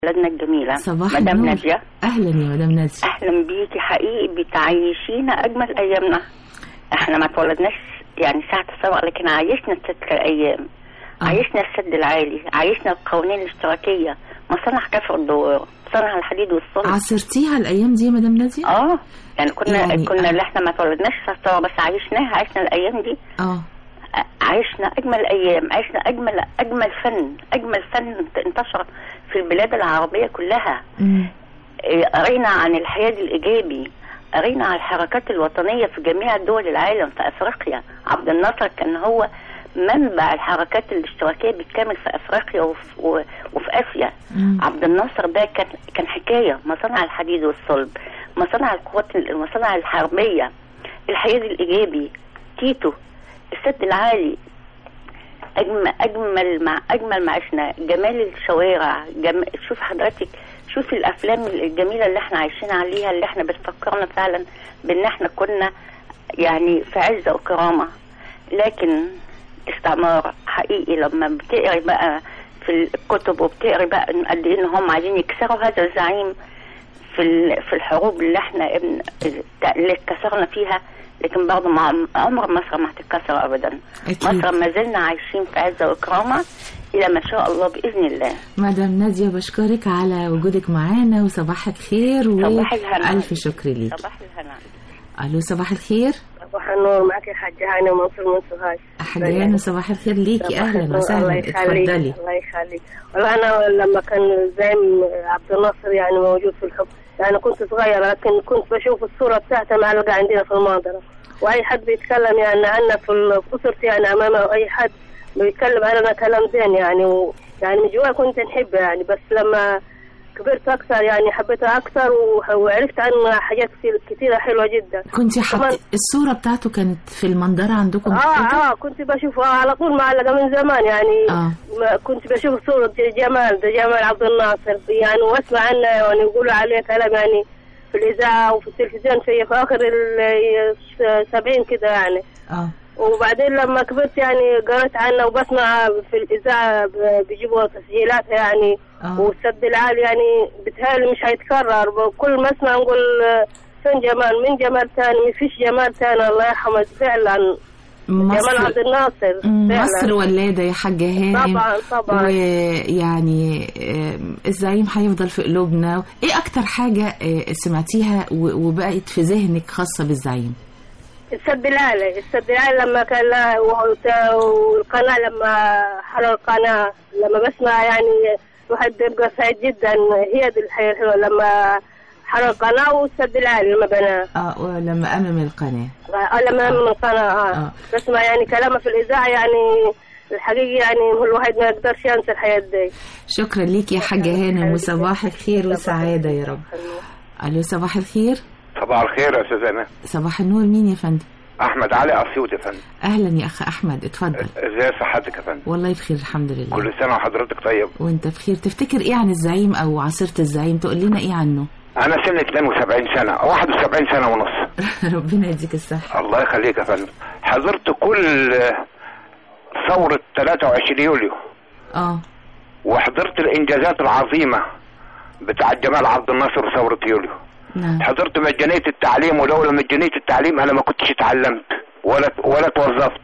بلدنا الجميلة صباح مدام النور. نادية اهلا يا مدام نادية أهلا بيكي حقيقي بتعيشينا أجمل أيامنا احنا ما اتولدناش يعني ساعة الثورة لكن عايشنا الست الأيام آه. عايشنا السد العالي عايشنا القوانين الاشتراكية مصانع كفر الدوار مصانع الحديد والصلب عاصرتيها الايام دي يا مدام نادية اه يعني كنا يعني يعني كنا آه. اللي احنا ما اتولدناش ساعة الثورة بس عايشناها عشنا الأيام دي اه عشنا اجمل ايام عشنا اجمل اجمل فن اجمل فن انتشر في البلاد العربيه كلها أمم. إيه، قرينا عن الحياد الايجابي قرينا عن الحركات الوطنيه في جميع دول العالم في افريقيا عبد الناصر كان هو منبع الحركات الاشتراكيه بالكامل في افريقيا وفي, و- وفي اسيا مم. عبد الناصر ده كان كان حكايه مصانع الحديد والصلب مصانع القوات المصانع الحربيه الحياد الايجابي تيتو السد العالي اجمل اجمل مع اجمل ما عشنا جمال الشوارع جم... شوف حضرتك شوف الافلام الجميله اللي احنا عايشين عليها اللي احنا بتفكرنا فعلا بان احنا كنا يعني في عزه وكرامه لكن استعمار حقيقي لما بتقري بقى في الكتب وبتقري بقى إن قد ايه ان هم عايزين يكسروا هذا الزعيم في ال- في الحروب اللي احنا ابن اللي اتكسرنا فيها لكن برضه ما عم- عمر مصر ما هتتكسر ابدا أكيد. مصر ما زلنا عايشين في عزه واكرامه الى ما شاء الله باذن الله مدام نادية بشكرك على وجودك معانا وصباحك خير صباح الهنا. وألف شكر ليك صباح الهنا ألو صباح الخير صباح النور معك الحاجة هاني منصور من سوهاج حاجة صباح الخير ليكي صباح أهلا النور، وسهلا الله يخليك اتفضلي الله يخليك والله أنا لما كان الزعيم عبد الناصر يعني موجود في الحكم يعني كنت صغيرة لكن كنت بشوف الصورة بتاعته معلقة عندنا في المنظرة وأي حد بيتكلم يعني عنا في ال- في أسرتي يعني أمامه أي حد بيتكلم عننا كلام زين يعني و يعني من جواي كنت نحبه يعني بس لما كبرت أكثر يعني حبيته أكثر و- وعرفت عنه حاجات كتير كتيرة حلوة جدا كنت كمان- حط الصورة بتاعته كانت في المنظرة عندكم في البيت؟ اه اه كنت بشوفه على طول معلقه من زمان يعني آه. ما كنت بشوف صورة جمال ده جمال عبد الناصر يعني واسمع عنه يعني يقولوا عليه كلام يعني في الاذاعه وفي التلفزيون في في اخر السبعين كده يعني اه وبعدين لما كبرت يعني قرأت عنه وبسمع في الإذاعة ب- بيجيبوا تسجيلات يعني آه. والسد العالي يعني بتهيألي مش هيتكرر كل ما اسمع نقول آه، فين جمال من جمال تاني مفيش جمال تاني الله يرحمه فعلا جمال مصر عبد الناصر مم، فعلا مصر ولادة يا حاجة هانم طبعا طبعا ويعني آم، الزعيم هيفضل في قلوبنا ايه اكتر حاجة آه، سمعتيها و- وبقت في ذهنك خاصة بالزعيم السد العالي السد العالي لما كان له وت- والقناة لما حرق القناة لما بسمع يعني الواحد بيبقى سعيد جدا هي دي الحياة الحلوة لما حرق القناة والسد العالي لما بناه اه ولما امم القناة آه، لما من القناة آه. اه بسمع يعني كلامه في الإذاعة يعني الحقيقة يعني هو الواحد ما يقدرش ينسى الحياة دي شكرا ليك يا حاجة هانم وصباحك خير وسعادة يا رب الو صباح الخير صباح الخير يا استاذ انا صباح النور مين يا فندم احمد علي اسيوط يا فندم اهلا يا اخ احمد اتفضل ازاي صحتك يا فندم والله بخير الحمد لله كل سنه وحضرتك طيب وانت بخير تفتكر ايه عن الزعيم او عصيرة الزعيم تقول لنا ايه عنه انا سني 72 سنه 71 سنه ونص ربنا يديك الصحة الله يخليك يا فندم حضرت كل ثورة 23 يوليو اه وحضرت الانجازات العظيمة بتاع جمال عبد الناصر وثورة يوليو نعم حضرت مجانية التعليم ولولا مجانية التعليم انا ما كنتش اتعلمت ولا ولا توظفت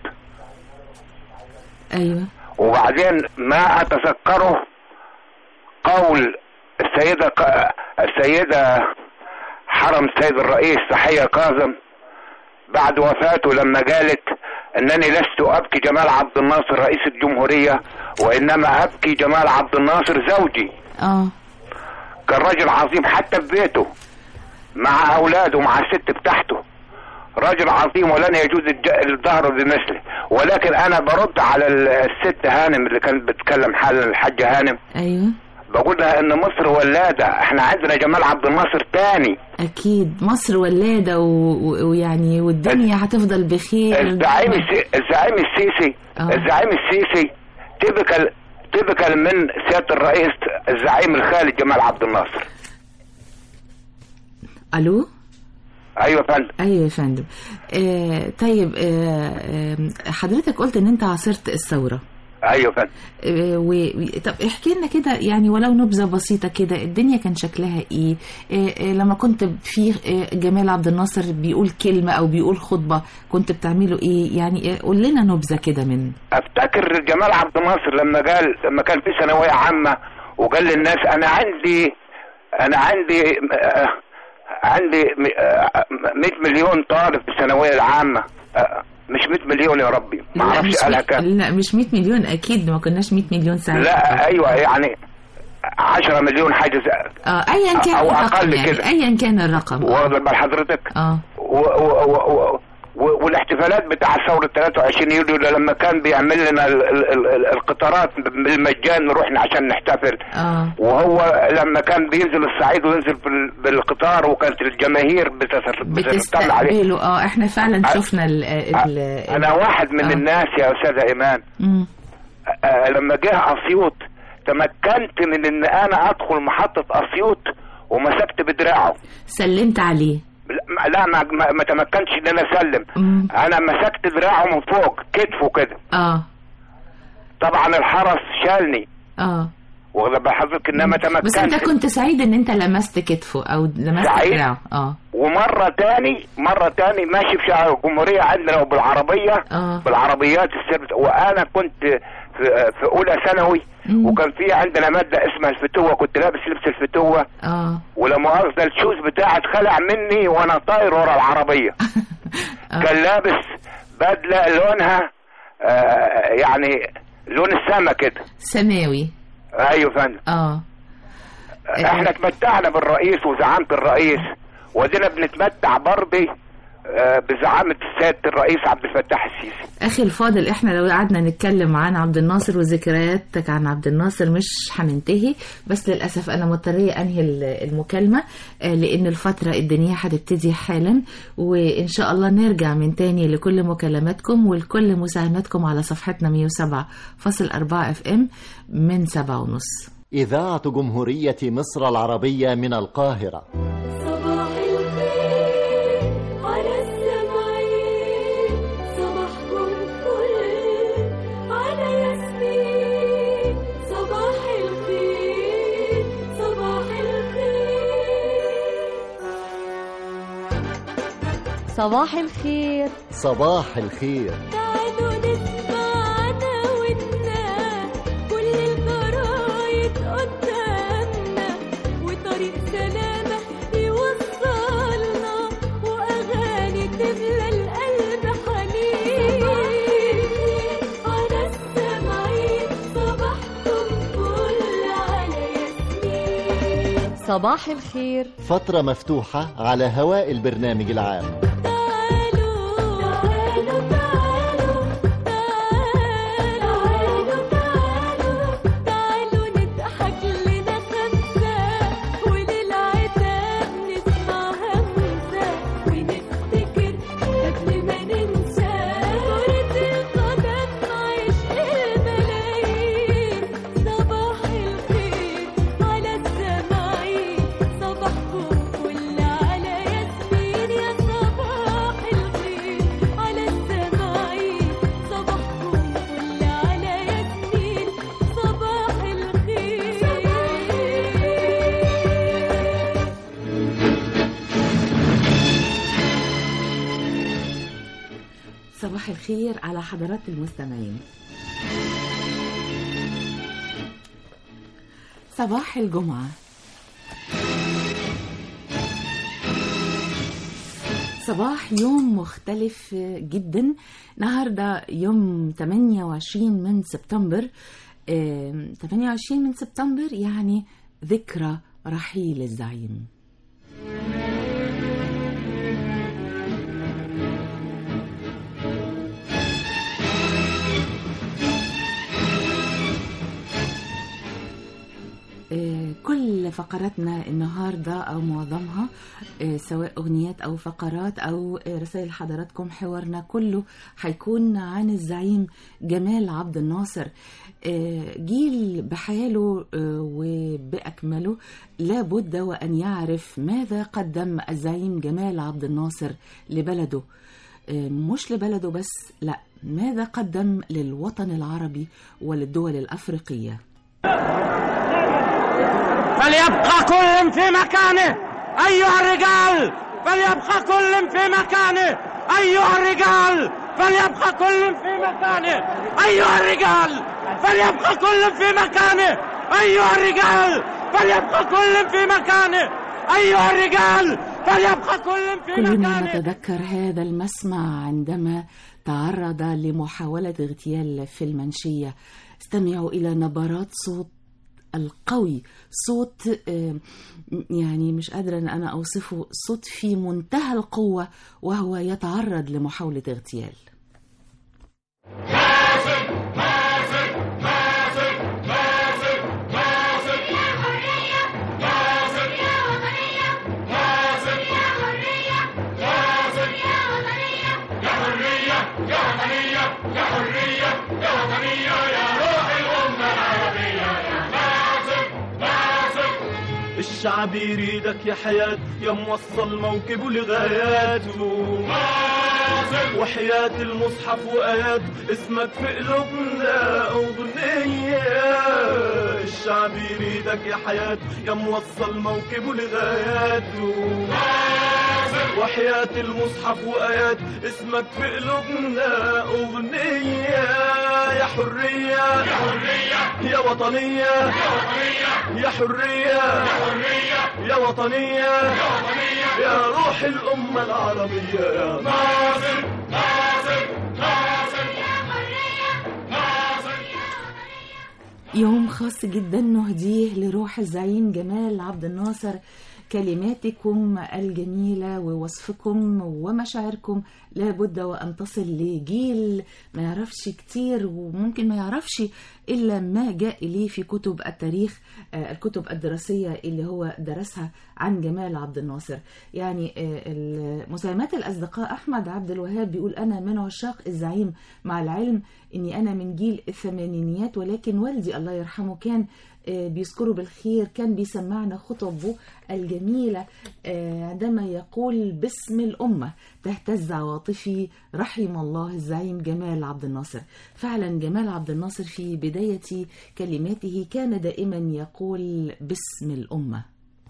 ايوه وبعدين ما اتذكره قول السيدة ق- السيدة حرم السيد الرئيس تحية كاظم بعد وفاته لما قالت انني لست ابكي جمال عبد الناصر رئيس الجمهورية وانما ابكي جمال عبد الناصر زوجي اه كان راجل عظيم حتى في بيته مع اولاده مع الست بتاعته راجل عظيم ولن يجوز الج- الظهر بمثله ولكن انا برد على ال- الست هانم اللي كانت بتتكلم حالا الحاجة هانم ايوه بقول لها ان مصر ولادة احنا عندنا جمال عبد الناصر تاني اكيد مصر ولادة و- و- ويعني والدنيا هتفضل بخير الزعيم السي... الزعيم السيسي آه. الزعيم السيسي تبكل تبكل من سيادة الرئيس الزعيم الخالد جمال عبد الناصر الو ايوه يا فندم ايوه يا فندم آه طيب آه آه حضرتك قلت ان انت عاصرت الثوره ايوه فندم آه، و... و- طب احكي لنا كده يعني ولو نبذه بسيطه كده الدنيا كان شكلها ايه آه، آه، لما كنت في آه، جمال عبد الناصر بيقول كلمه او بيقول خطبه كنت بتعملوا ايه يعني آه، قول لنا نبذه كده من افتكر جمال عبد الناصر لما قال لما كان في ثانويه عامه وقال للناس انا عندي انا عندي آه، عندي م- آه، 100 مليون طالب في الثانويه العامه آه، مش 100 مليون يا ربي ما لا اعرفش مش قالها مي- كام لا مش 100 مليون اكيد ما كناش 100 مليون ساعه لا ايوه يعني 10 مليون حاجه زي اه ايا كان أو الرقم أقل يعني كده. ايا كان الرقم اه واخد بال حضرتك اه و و و و والاحتفالات بتاع ثورة 23 يوليو ده لما كان بيعمل لنا ال ال ال القطارات بالمجان نروح عشان نحتفل اه وهو لما كان بينزل الصعيد وينزل بال- بالقطار وكانت الجماهير بتس- بتستنى عليه بتستقبله اه احنا فعلا أ- شفنا ال ال انا واحد من آه. الناس يا استاذة ايمان مم. آه، لما جه اسيوط تمكنت من ان انا ادخل محطة اسيوط ومسكت بدراعه سلمت عليه لا لا ما, ما, ما تمكنش ان انا اسلم مم. انا مسكت دراعه من فوق كتفه كده اه طبعا الحرس شالني اه واخد بال حضرتك انما بس انت تمكنت كنت سعيد ان انت لمست كتفه او لمست سعيد. دراعه اه ومره تاني مره تاني ماشي في شارع الجمهوريه عندنا وبالعربيه اه بالعربيات السيرفيس وانا كنت في, في اولى ثانوي مم. وكان في عندنا ماده اسمها الفتوه كنت لابس لبس الفتوه اه ولا مؤاخذه الشوز بتاعي اتخلع مني وانا طاير ورا العربيه آه. كان لابس بدله لونها آه يعني لون السما كده سماوي ايوه فندم اه احنا اتمتعنا بالرئيس وزعامة الرئيس ودينا بنتمتع برضه آه، بزعامة السيد الرئيس عبد الفتاح السيسي اخي الفاضل احنا لو قعدنا نتكلم عن عبد الناصر وذكرياتك عن عبد الناصر مش هننتهي بس للاسف انا مضطريه انهي ال- المكالمه آه، لان الفتره الدينيه هتبتدي حالا وان شاء الله نرجع من تاني لكل مكالماتكم ولكل مساهماتكم على صفحتنا 107.4 اف ام من سبعة ونص إذاعة جمهورية مصر العربية من القاهرة صباح الخير على السمعين صباحكم فل على ياسمين صباح الخير صباح الخير صباح الخير صباح الخير تعالوا نسمع عناويننا كل الجرايد قدامنا وطريق سلامة يوصلنا وأغاني تملى القلب حنين على السمعين صباحكم فل على ياسمين صباح الخير فترة مفتوحة على هواء البرنامج العام تعالوا تعالوا تعالوا تعالوا تعالوا تعالوا نضحك لنا خمسة وللعتاب نسمع همسة ونفتكر قبل ما ننسى كرة القدم عشق الملايين صباح الخير على السماعين صباحكم فل على ياسمين يا صباح الخير على السماعين صباحكم فل على ياسمين صباح الخير صباح الخير على حضرات المستمعين صباح الجمعة صباح يوم مختلف جدا النهاردة يوم 28 من سبتمبر آم، 28 من سبتمبر يعني ذكرى رحيل الزعيم آه، كل فقراتنا النهارده او معظمها آه، سواء اغنيات او فقرات او آه، رسائل حضراتكم حوارنا كله هيكون عن الزعيم جمال عبد الناصر آه، جيل بحاله آه، وباكمله لابد وان يعرف ماذا قدم الزعيم جمال عبد الناصر لبلده آه، مش لبلده بس لا ماذا قدم للوطن العربي وللدول الأفريقية فليبقى كل في مكانه أيها الرجال فليبقى كل في مكانه أيها الرجال فليبقى كل في مكانه أيها الرجال فليبقى كل في مكانه أيها الرجال فليبقى كل في مكانه أيها الرجال فليبقى كل في كلنا مكانه نتذكر هذا المسمع عندما تعرض لمحاولة اغتيال في المنشية استمعوا إلى نبرات صوت القوي صوت آه، يعني مش قادرة أن أنا أوصفه صوت في منتهى القوة وهو يتعرض لمحاولة اغتيال الشعب يريدك يا حياة يا موصل موكبه لغاياته وحياة المصحف وآيات اسمك في قلوبنا أغنية الشعب يريدك يا حياة يا موصل موكبه لغاياته وحياة المصحف وآيات اسمك في قلوبنا أغنية يا حرية يا حرية يا وطنية يا وطنية يا حرية يا حرية يا وطنية يا وطنية يا روح الأمة العربية يا ناصر ناصر ناصر يوم خاص جدا نهديه لروح الزعيم جمال عبد الناصر كلماتكم الجميلة ووصفكم ومشاعركم لابد وأن تصل لجيل ما يعرفش كتير وممكن ما يعرفش إلا ما جاء إليه في كتب التاريخ آه، الكتب الدراسية اللي هو درسها عن جمال عبد الناصر يعني آه، ال- مساهمات الأصدقاء أحمد عبد الوهاب بيقول أنا من عشاق الزعيم مع العلم أني أنا من جيل الثمانينيات ولكن والدي الله يرحمه كان آه، بيذكره بالخير كان بيسمعنا خطبه الجميلة آه، عندما يقول باسم الأمة تهتز عواطفي رحم الله الزعيم جمال عبد الناصر فعلا جمال عبد الناصر في بداية كلماته كان دائما يقول باسم الأمة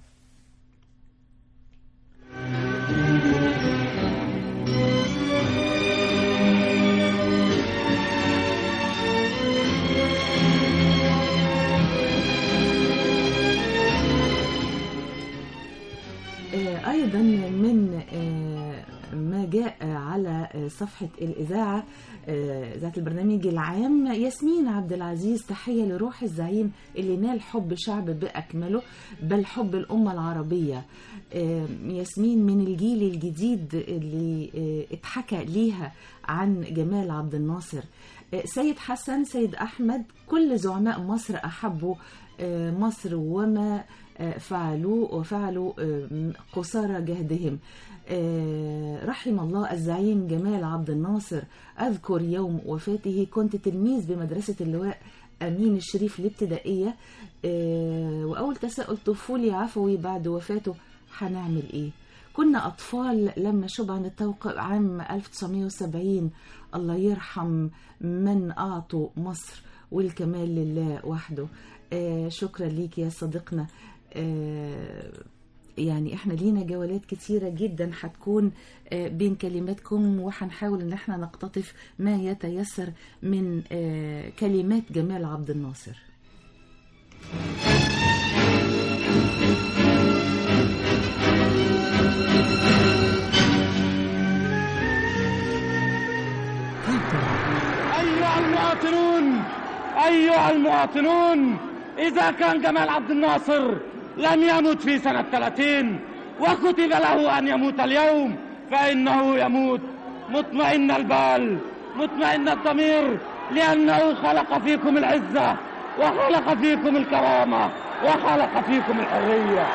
آه، أيضا من آه، ما جاء على آه، صفحة الإذاعة آه، إذاعة البرنامج العام ياسمين عبد العزيز تحية لروح الزعيم اللي نال حب شعب بأكمله بل حب الأمة العربية آه، ياسمين من الجيل الجديد اللي آه، اتحكى ليها عن جمال عبد الناصر آه، سيد حسن سيد أحمد كل زعماء مصر أحبوا آه، مصر وما آه، فعلوا وفعلوا آه، قصارى جهدهم آه، رحم الله الزعيم جمال عبد الناصر أذكر يوم وفاته كنت تلميذ بمدرسة اللواء أمين الشريف الابتدائية آه، وأول تساؤل طفولي عفوي بعد وفاته هنعمل إيه كنا أطفال لما شب عن التوقع عام 1970 الله يرحم من أعطوا مصر والكمال لله وحده آه شكرا ليك يا صديقنا آه يعني احنا لينا جولات كتيرة جدا هتكون آه، بين كلماتكم وهنحاول ان احنا نقتطف ما يتيسر من آه، كلمات جمال عبد الناصر أيها المواطنون أيها المواطنون إذا كان جمال عبد الناصر لم يمت في سنة 30 وكتب له أن يموت اليوم فإنه يموت مطمئن البال مطمئن الضمير لأنه خلق فيكم العزة وخلق فيكم الكرامة وخلق فيكم الحرية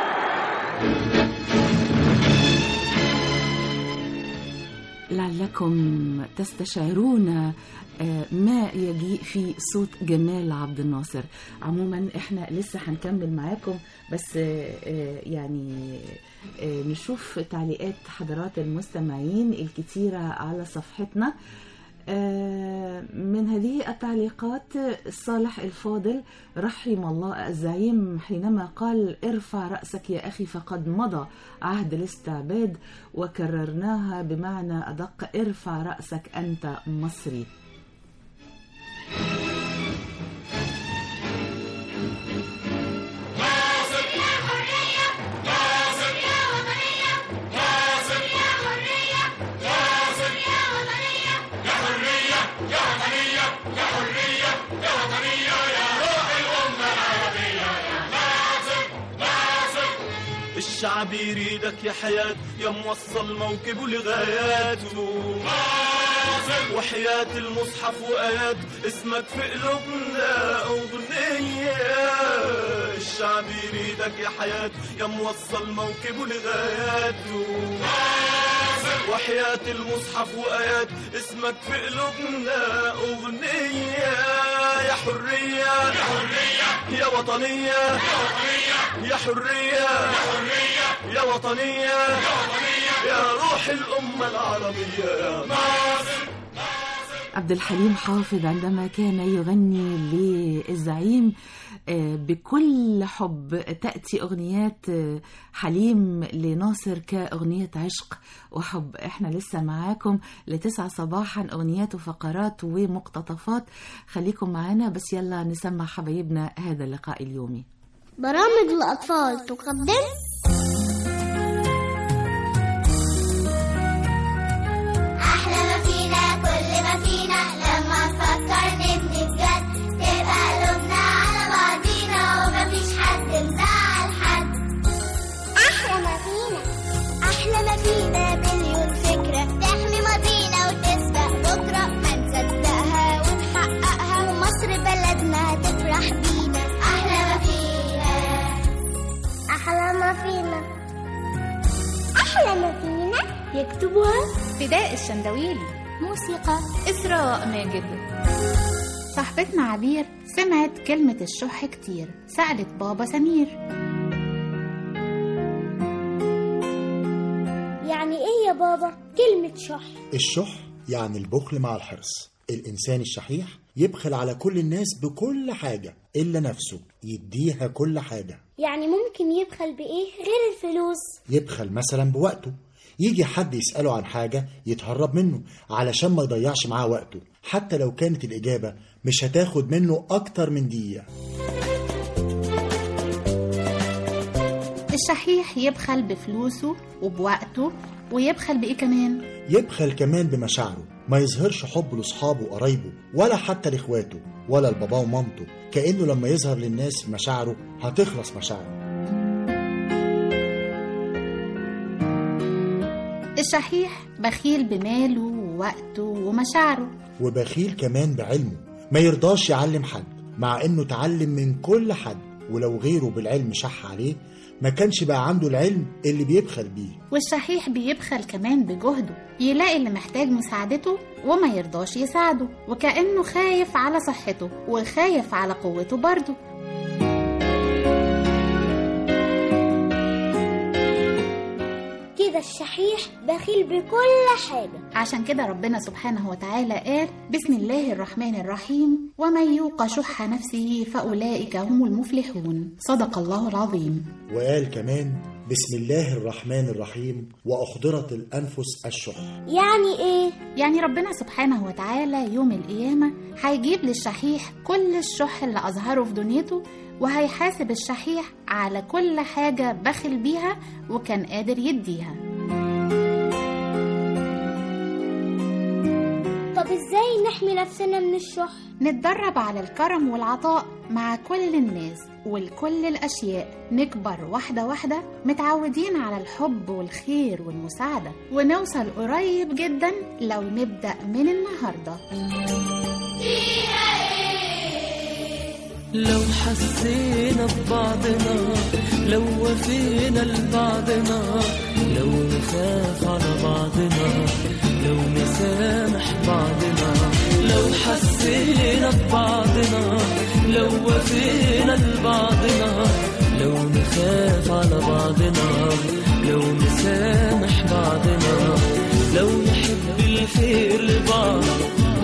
لعلكم تستشعرون آه، ما يجيء في صوت جمال عبد الناصر عموما احنا لسه هنكمل معاكم بس آه، آه، يعني آه، نشوف تعليقات حضرات المستمعين الكتيرة على صفحتنا آه، من هذه التعليقات صالح الفاضل رحم الله الزعيم حينما قال ارفع رأسك يا أخي فقد مضى عهد الاستعباد وكررناها بمعنى أدق ارفع رأسك أنت مصري الشعب يريدك يا حياة يا موصل موكبه لغاياته وحياة المصحف وآيات اسمك في قلوبنا أغنية الشعب يريدك يا حياة يا موصل موكبه لغاياته وحياة المصحف وآيات اسمك في قلوبنا أغنية يا حرية يا حرية يا وطنية يا وطنية يا حرية يا حرية يا وطنية يا وطنية يا روح الأمة العربية يا ناصر عبد الحليم حافظ عندما كان يغني للزعيم آه، بكل حب تأتي أغنيات آه، حليم لناصر كأغنية عشق وحب احنا لسه معاكم لتسعة صباحا أغنيات وفقرات ومقتطفات خليكم معانا بس يلا نسمع حبايبنا هذا اللقاء اليومي برامج الأطفال تقدم أحلى ما فينا كل ما فينا لما نفكر نبني بجد تبقى قلوبنا على بعضينا ومفيش حد مزعل حد أحلى ما فينا أحلى ما فينا مليون فكرة تحمي ماضينا وتسبق بكرة ما نصدقها ونحققها ومصر بلدنا هتفرح بينا أحلى ما فينا أحلى ما فينا أحلى ما فينا يكتبها فداء الشندويلي موسيقى إسراء ماجد صاحبتنا عبير سمعت كلمة الشح كتير سألت بابا سمير يعني إيه يا بابا كلمة شح الشح يعني البخل مع الحرص الإنسان الشحيح يبخل على كل الناس بكل حاجة إلا نفسه يديها كل حاجة يعني ممكن يبخل بإيه غير الفلوس يبخل مثلا بوقته يجي حد يسأله عن حاجة يتهرب منه علشان ما يضيعش معاه وقته حتى لو كانت الإجابة مش هتاخد منه أكتر من دقيقة الشحيح يبخل بفلوسه وبوقته ويبخل بإيه كمان يبخل كمان بمشاعره ما يظهرش حب لأصحابه وقرايبه ولا حتى لإخواته ولا لباباه ومامته كأنه لما يظهر للناس مشاعره هتخلص مشاعره الشحيح بخيل بماله ووقته ومشاعره وبخيل كمان بعلمه ما يرضاش يعلم حد مع انه اتعلم من كل حد ولو غيره بالعلم شح عليه ما كانش بقى عنده العلم اللي بيبخل بيه والشحيح بيبخل كمان بجهده يلاقي اللي محتاج مساعدته وما يرضاش يساعده وكأنه خايف على صحته وخايف على قوته برضه كده الشحيح بخيل بكل حاجة عشان كده ربنا سبحانه وتعالى قال بسم الله الرحمن الرحيم ومن يوق شح نفسه فأولئك هم المفلحون صدق الله العظيم وقال كمان بسم الله الرحمن الرحيم وأحضرت الأنفس الشح يعني إيه؟ يعني ربنا سبحانه وتعالى يوم القيامة هيجيب للشحيح كل الشح اللي أظهره في دنيته وهيحاسب الشحيح على كل حاجة بخل بيها وكان قادر يديها طب إزاي نحمي نفسنا من الشح؟ نتدرب على الكرم والعطاء مع كل الناس ولكل الأشياء نكبر واحدة واحدة متعودين على الحب والخير والمساعدة ونوصل قريب جدا لو نبدأ من النهاردة لو حسينا ببعضنا لو وفينا لبعضنا لو نخاف على بعضنا لو نسامح بعضنا لو حسينا ببعضنا لو وفينا لبعضنا لو نخاف على بعضنا لو نسامح بعضنا لو نحب الخير لبعض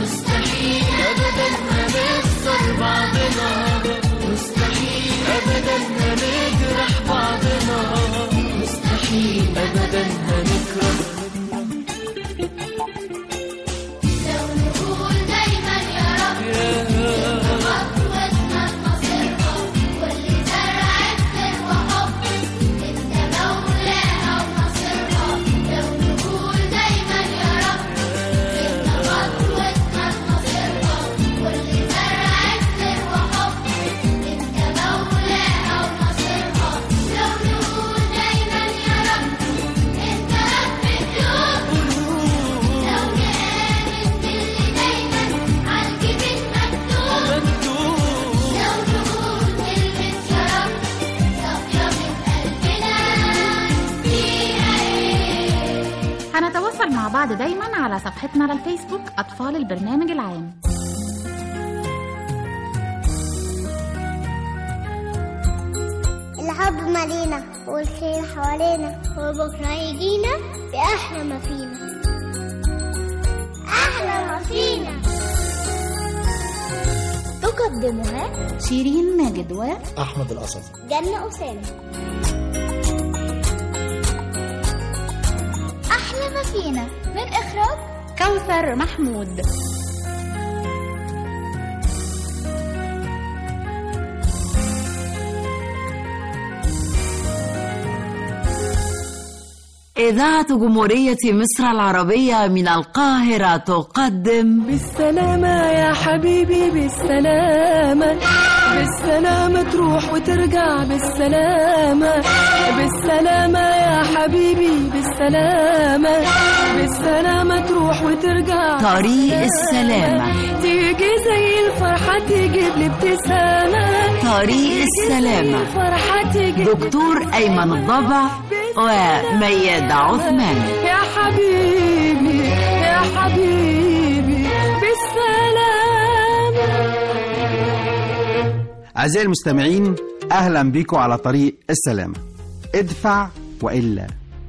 هنتواصل مع بعض دايما على صفحتنا على الفيسبوك أطفال البرنامج العام الحب مالينا والخير حوالينا وبكرة يجينا بأحلى ما فينا أحلى ما فينا تقدمها شيرين ماجد و أحمد الأسد جنة أسامة أحلى ما فينا من إخراج كوثر محمود إذاعة جمهورية مصر العربية من القاهرة تقدم بالسلامة يا حبيبي بالسلامة بالسلامة تروح وترجع بالسلامة بالسلامة يا حبيبي بالسلامة بالسلامة تروح وترجع طريق السلامة. تيجي زي الفرحة تجيب لي ابتسامة طريق السلامة. الفرحة تجيب دكتور أيمن الضبع وميادة عثمان يا حبيبي يا حبيبي بالسلامة أعزائي المستمعين أهلا بكم على طريق السلامة ادفع وإلا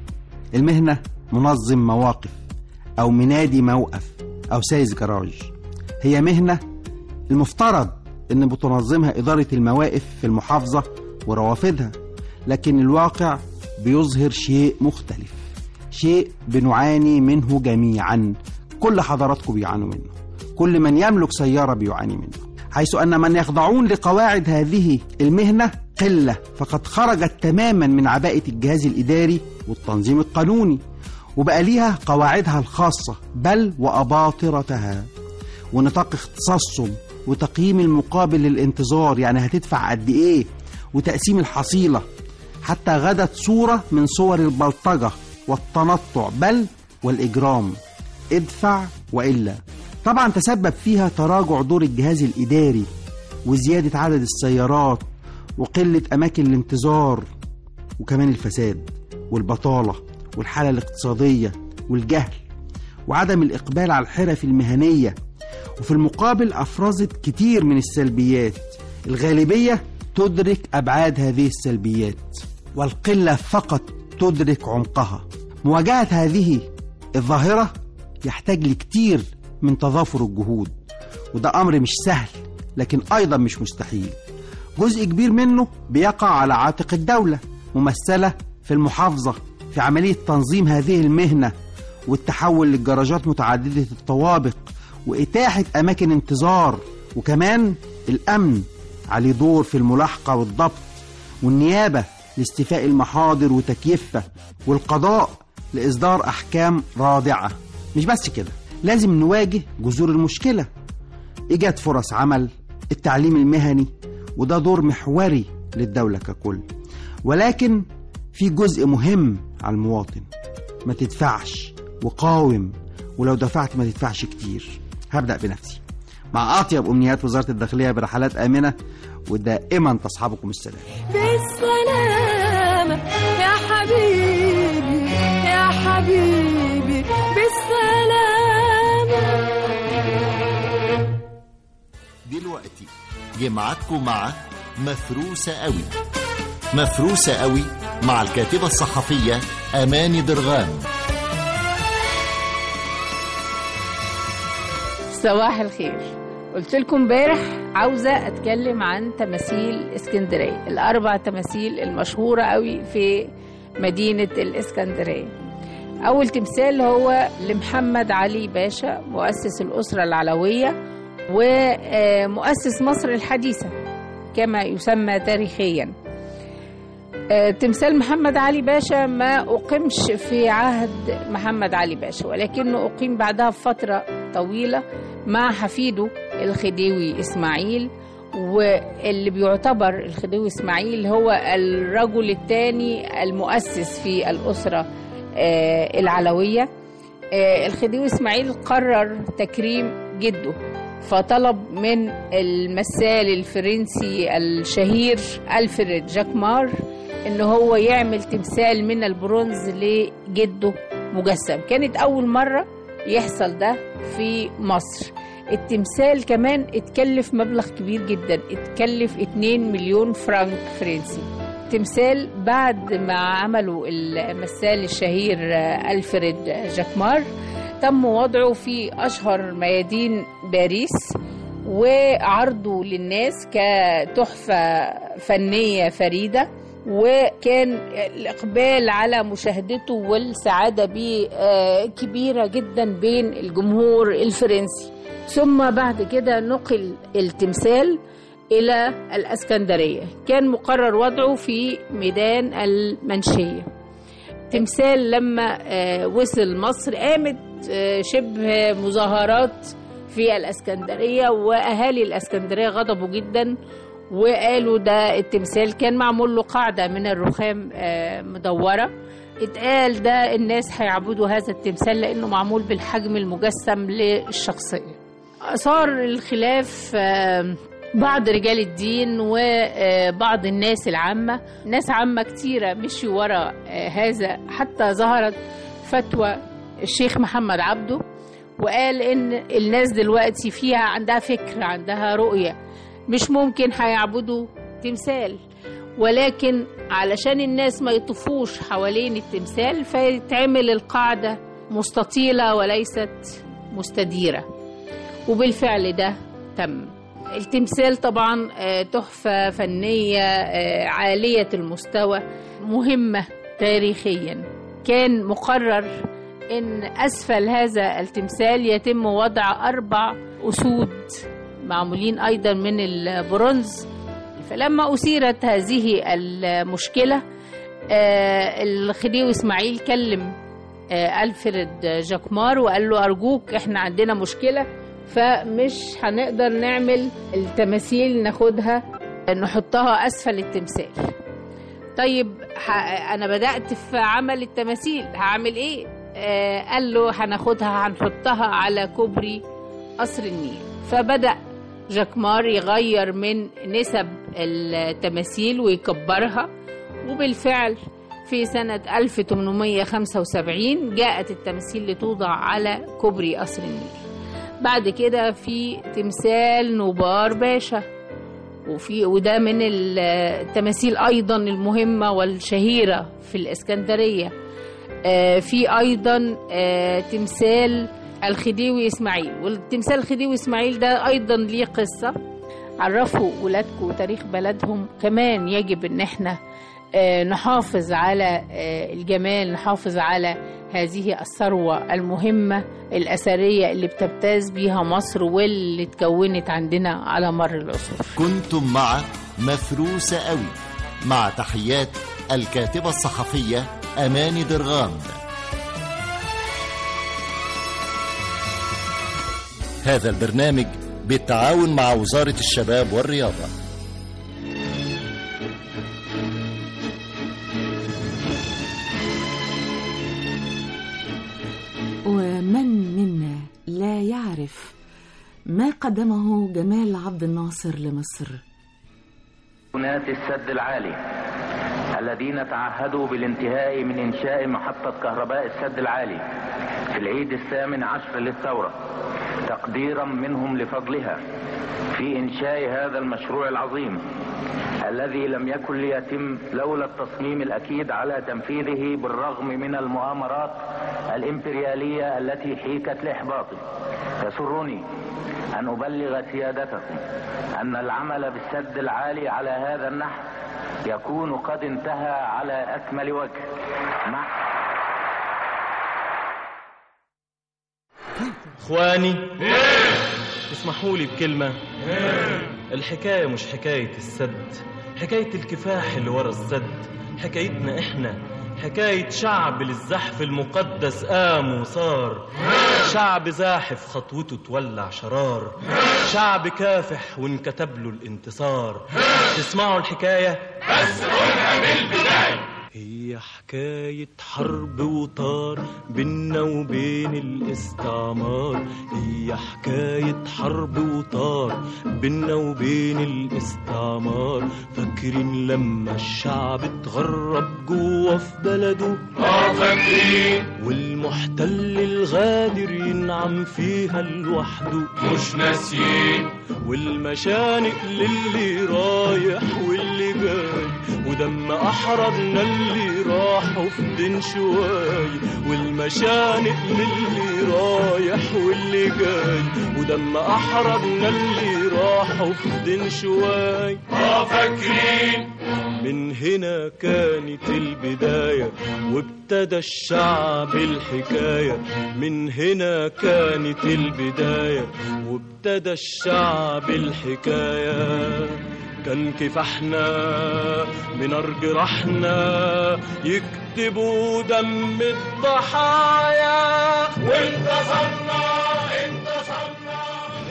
المهنة منظم مواقف أو منادي موقف أو سايس جراج هي مهنة المفترض إن بتنظمها إدارة المواقف في المحافظة وروافدها لكن الواقع بيظهر شيء مختلف شيء بنعاني منه جميعا كل حضراتكم بيعانوا منه كل من يملك سيارة بيعاني منه حيث أن من يخضعون لقواعد هذه المهنة قلة فقد خرجت تماما من عباءة الجهاز الإداري والتنظيم القانوني وبقى ليها قواعدها الخاصة بل وأباطرتها ونطاق اختصاصهم وتقييم المقابل للانتظار يعني هتدفع قد إيه وتقسيم الحصيلة حتى غدت صورة من صور البلطجة والتنطع بل والإجرام ادفع وإلا طبعا تسبب فيها تراجع دور الجهاز الإداري وزيادة عدد السيارات وقلة أماكن الانتظار وكمان الفساد والبطالة والحالة الاقتصادية والجهل وعدم الإقبال على الحرف المهنية وفي المقابل أفرزت كتير من السلبيات الغالبية تدرك أبعاد هذه السلبيات والقلة فقط تدرك عمقها مواجهة هذه الظاهرة يحتاج لكتير من تضافر الجهود وده أمر مش سهل لكن أيضا مش مستحيل جزء كبير منه بيقع على عاتق الدولة ممثلة في المحافظة في عملية تنظيم هذه المهنة والتحول للجراجات متعددة الطوابق وإتاحة أماكن انتظار وكمان الأمن عليه دور في الملاحقة والضبط والنيابة لاستيفاء المحاضر وتكييفها والقضاء لإصدار أحكام رادعة مش بس كده لازم نواجه جذور المشكلة إيجاد فرص عمل التعليم المهني وده دور محوري للدولة ككل ولكن في جزء مهم على المواطن ما تدفعش وقاوم ولو دفعت ما تدفعش كتير هبدأ بنفسي مع أطيب أمنيات وزارة الداخلية برحلات آمنة ودائما تصحبكم السلام بالسلامة يا حبيبي يا حبيبي بالسلامة دلوقتي جمعتكم مع مفروسة قوي مفروسة قوي مع الكاتبة الصحفية أماني درغام صباح الخير قلت لكم امبارح عاوزة أتكلم عن تماثيل اسكندرية الأربع تماثيل المشهورة قوي في مدينة الإسكندرية أول تمثال هو لمحمد علي باشا مؤسس الأسرة العلوية ومؤسس مصر الحديثة كما يسمى تاريخيا آه، تمثال محمد علي باشا ما أقيمش في عهد محمد علي باشا ولكنه أقيم بعدها بفترة طويلة مع حفيده الخديوي إسماعيل واللي بيعتبر الخديوي إسماعيل هو الرجل الثاني المؤسس في الأسرة آه، العلوية آه، الخديوي إسماعيل قرر تكريم جده فطلب من المثال الفرنسي الشهير ألفريد جاكمار ان هو يعمل تمثال من البرونز لجده مجسم كانت أول مرة يحصل ده في مصر التمثال كمان اتكلف مبلغ كبير جدا اتكلف 2 مليون فرنك فرنسي تمثال بعد ما عملوا المثال الشهير آه، ألفريد جاكمار تم وضعه في أشهر ميادين باريس وعرضه للناس كتحفة فنية فريدة وكان الإقبال على مشاهدته والسعادة به آه، كبيرة جدا بين الجمهور الفرنسي ثم بعد كده نقل التمثال إلى الأسكندرية كان مقرر وضعه في ميدان المنشية تمثال لما آه، وصل مصر قامت آه، شبه مظاهرات في الاسكندريه واهالي الاسكندريه غضبوا جدا وقالوا ده التمثال كان معمول له قاعده من الرخام آه، مدوره اتقال ده الناس هيعبدوا هذا التمثال لانه معمول بالحجم المجسم للشخصيه اثار الخلاف آه، بعض رجال الدين وبعض الناس العامة ناس عامة كتيرة مشوا ورا آه، هذا حتى ظهرت فتوى الشيخ محمد عبده وقال ان الناس دلوقتي فيها عندها فكر عندها رؤية مش ممكن هيعبدوا تمثال ولكن علشان الناس ما يطوفوش حوالين التمثال فيتعمل القاعدة مستطيلة وليست مستديرة وبالفعل ده تم التمثال طبعا آه، تحفة فنية آه، عالية المستوى مهمة تاريخيا كان مقرر ان اسفل هذا التمثال يتم وضع اربع اسود معمولين ايضا من البرونز فلما اثيرت هذه المشكله آه، الخديوي اسماعيل كلم آه، الفريد جاكمار وقال له ارجوك احنا عندنا مشكله فمش هنقدر نعمل التماثيل ناخدها نحطها اسفل التمثال طيب ح- انا بدات في عمل التماثيل هعمل ايه آه قال له هناخدها هنحطها على كوبري قصر النيل فبدا جاكمار يغير من نسب التماثيل ويكبرها وبالفعل في سنة 1875 جاءت التماثيل لتوضع على كوبري قصر النيل بعد كده في تمثال نوبار باشا وفي وده من التماثيل ايضا المهمه والشهيره في الاسكندريه آه، في ايضا آه، تمثال الخديوي اسماعيل والتمثال الخديوي اسماعيل ده ايضا ليه قصه عرفوا ولادكم تاريخ بلدهم كمان يجب ان احنا آه، نحافظ على آه، الجمال نحافظ على هذه الثروة المهمة الأثرية اللي بتمتاز بيها مصر واللي اتكونت عندنا على مر العصور كنتم مع مفروسة قوي مع تحيات الكاتبة الصحفية أماني درغام هذا البرنامج بالتعاون مع وزارة الشباب والرياضة ومن منا لا يعرف ما قدمه جمال عبد الناصر لمصر ناس السد العالي الذين تعهدوا بالانتهاء من إنشاء محطة كهرباء السد العالي في العيد الثامن عشر للثورة تقديرا منهم لفضلها في إنشاء هذا المشروع العظيم الذي لم يكن ليتم لولا التصميم الأكيد على تنفيذه بالرغم من المؤامرات الإمبريالية التي حيكت لإحباطه يسرني أن أبلغ سيادتكم أن العمل بالسد العالي على هذا النحو يكون قد انتهى على أكمل وجه مع اخواني اسمحوا لي بكلمة الحكاية مش حكاية السد حكاية الكفاح اللي ورا السد حكايتنا احنا حكاية شعب للزحف المقدس قام وصار شعب زاحف خطوته تولع شرار شعب كافح وانكتب له الانتصار تسمعوا الحكاية بس قولها من البداية هي حكاية حرب وطار بينا وبين الاستعمار هي حكاية حرب وطار بينا وبين الاستعمار فاكرين لما الشعب اتغرب جوه في بلده اه فاكرين والمحتل الغادر ينعم فيها لوحده مش ناسيين والمشانق للي رايح واللي جاي ودم احررنا اللي راحوا في دين شواي والمشانق للي رايح واللي جاي ودم احررنا اللي راحوا في دين شواي اه فاكرين من هنا كانت البداية وابتدى الشعب الحكاية من هنا كانت البداية وابتدى الشعب الحكاية كان كفاحنا من أرض رحنا يكتبوا دم الضحايا وانتصرنا انتصرنا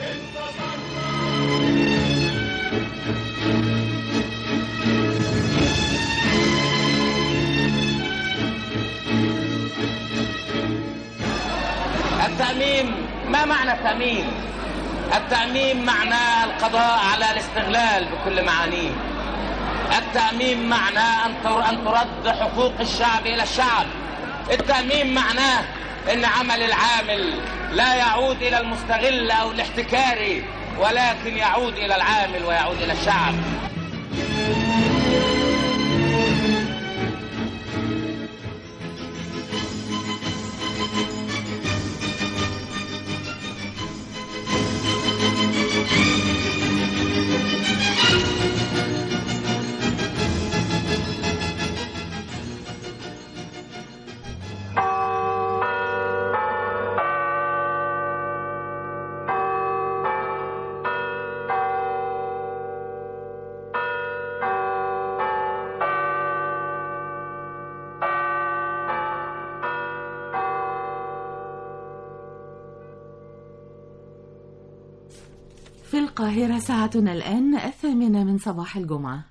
التأميم ما معنى التأميم؟ التأميم معناه القضاء على الاستغلال بكل معانيه التأميم معناه أن تر- أن ترد حقوق الشعب إلى الشعب التأميم معناه أن عمل العامل لا يعود إلى المستغل أو الاحتكاري ولكن يعود إلى العامل ويعود إلى الشعب في القاهرة ساعتنا الآن الثامنة من صباح الجمعة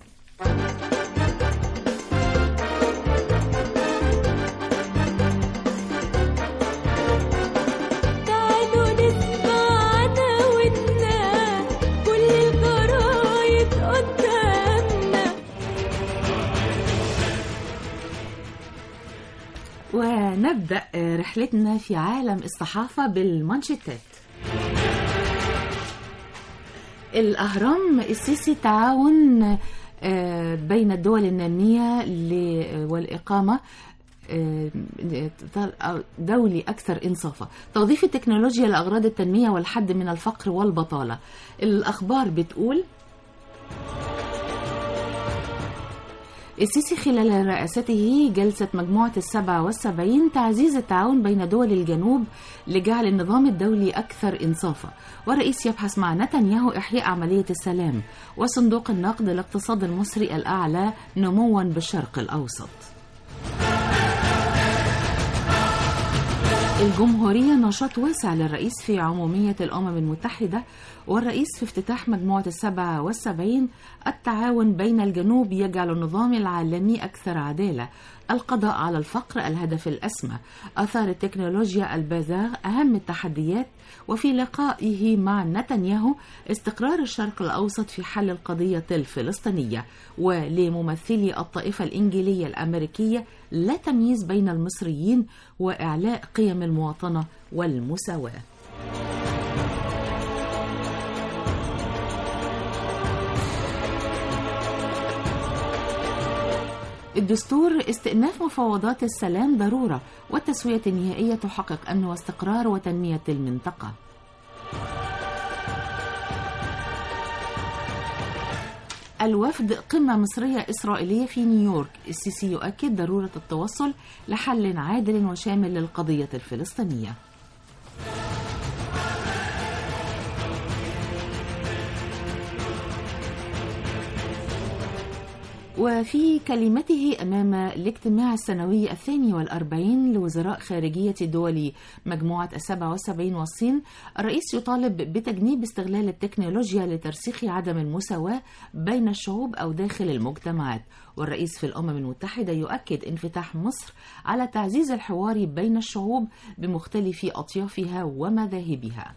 تعالوا نسمع عداوتنا كل الجرايد قدامنا ونبدأ رحلتنا في عالم الصحافة بالمانشيتات الأهرام السيسي تعاون آه، بين الدول النامية ل- والإقامة آه، دولي أكثر إنصافا توظيف التكنولوجيا لأغراض التنمية والحد من الفقر والبطالة الأخبار بتقول السيسي خلال رئاسته جلسة مجموعة السبعة والسبعين تعزيز التعاون بين دول الجنوب لجعل النظام الدولي أكثر إنصافا والرئيس يبحث مع نتنياهو إحياء عملية السلام وصندوق النقد الاقتصاد المصري الأعلى نموا بالشرق الأوسط الجمهورية نشاط واسع للرئيس في عمومية الأمم المتحدة والرئيس في افتتاح مجموعة السبعة والسبعين التعاون بين الجنوب يجعل النظام العالمي أكثر عدالة القضاء على الفقر الهدف الأسمى أثار التكنولوجيا البازاغ أهم التحديات وفي لقائه مع نتنياهو استقرار الشرق الأوسط في حل القضية الفلسطينية ولممثلي الطائفة الإنجيلية الأمريكية لا تمييز بين المصريين وإعلاء قيم المواطنة والمساواة الدستور استئناف مفاوضات السلام ضرورة والتسوية النهائية تحقق أمن واستقرار وتنمية المنطقة الوفد قمة مصرية إسرائيلية في نيويورك السيسي يؤكد ضرورة التوصل لحل عادل وشامل للقضية الفلسطينية وفي كلمته أمام الاجتماع السنوي الثاني والأربعين لوزراء خارجية دول مجموعة السبعة والسبعين والصين الرئيس يطالب بتجنيب استغلال التكنولوجيا لترسيخ عدم المساواة بين الشعوب أو داخل المجتمعات والرئيس في الأمم المتحدة يؤكد انفتاح مصر على تعزيز الحوار بين الشعوب بمختلف أطيافها ومذاهبها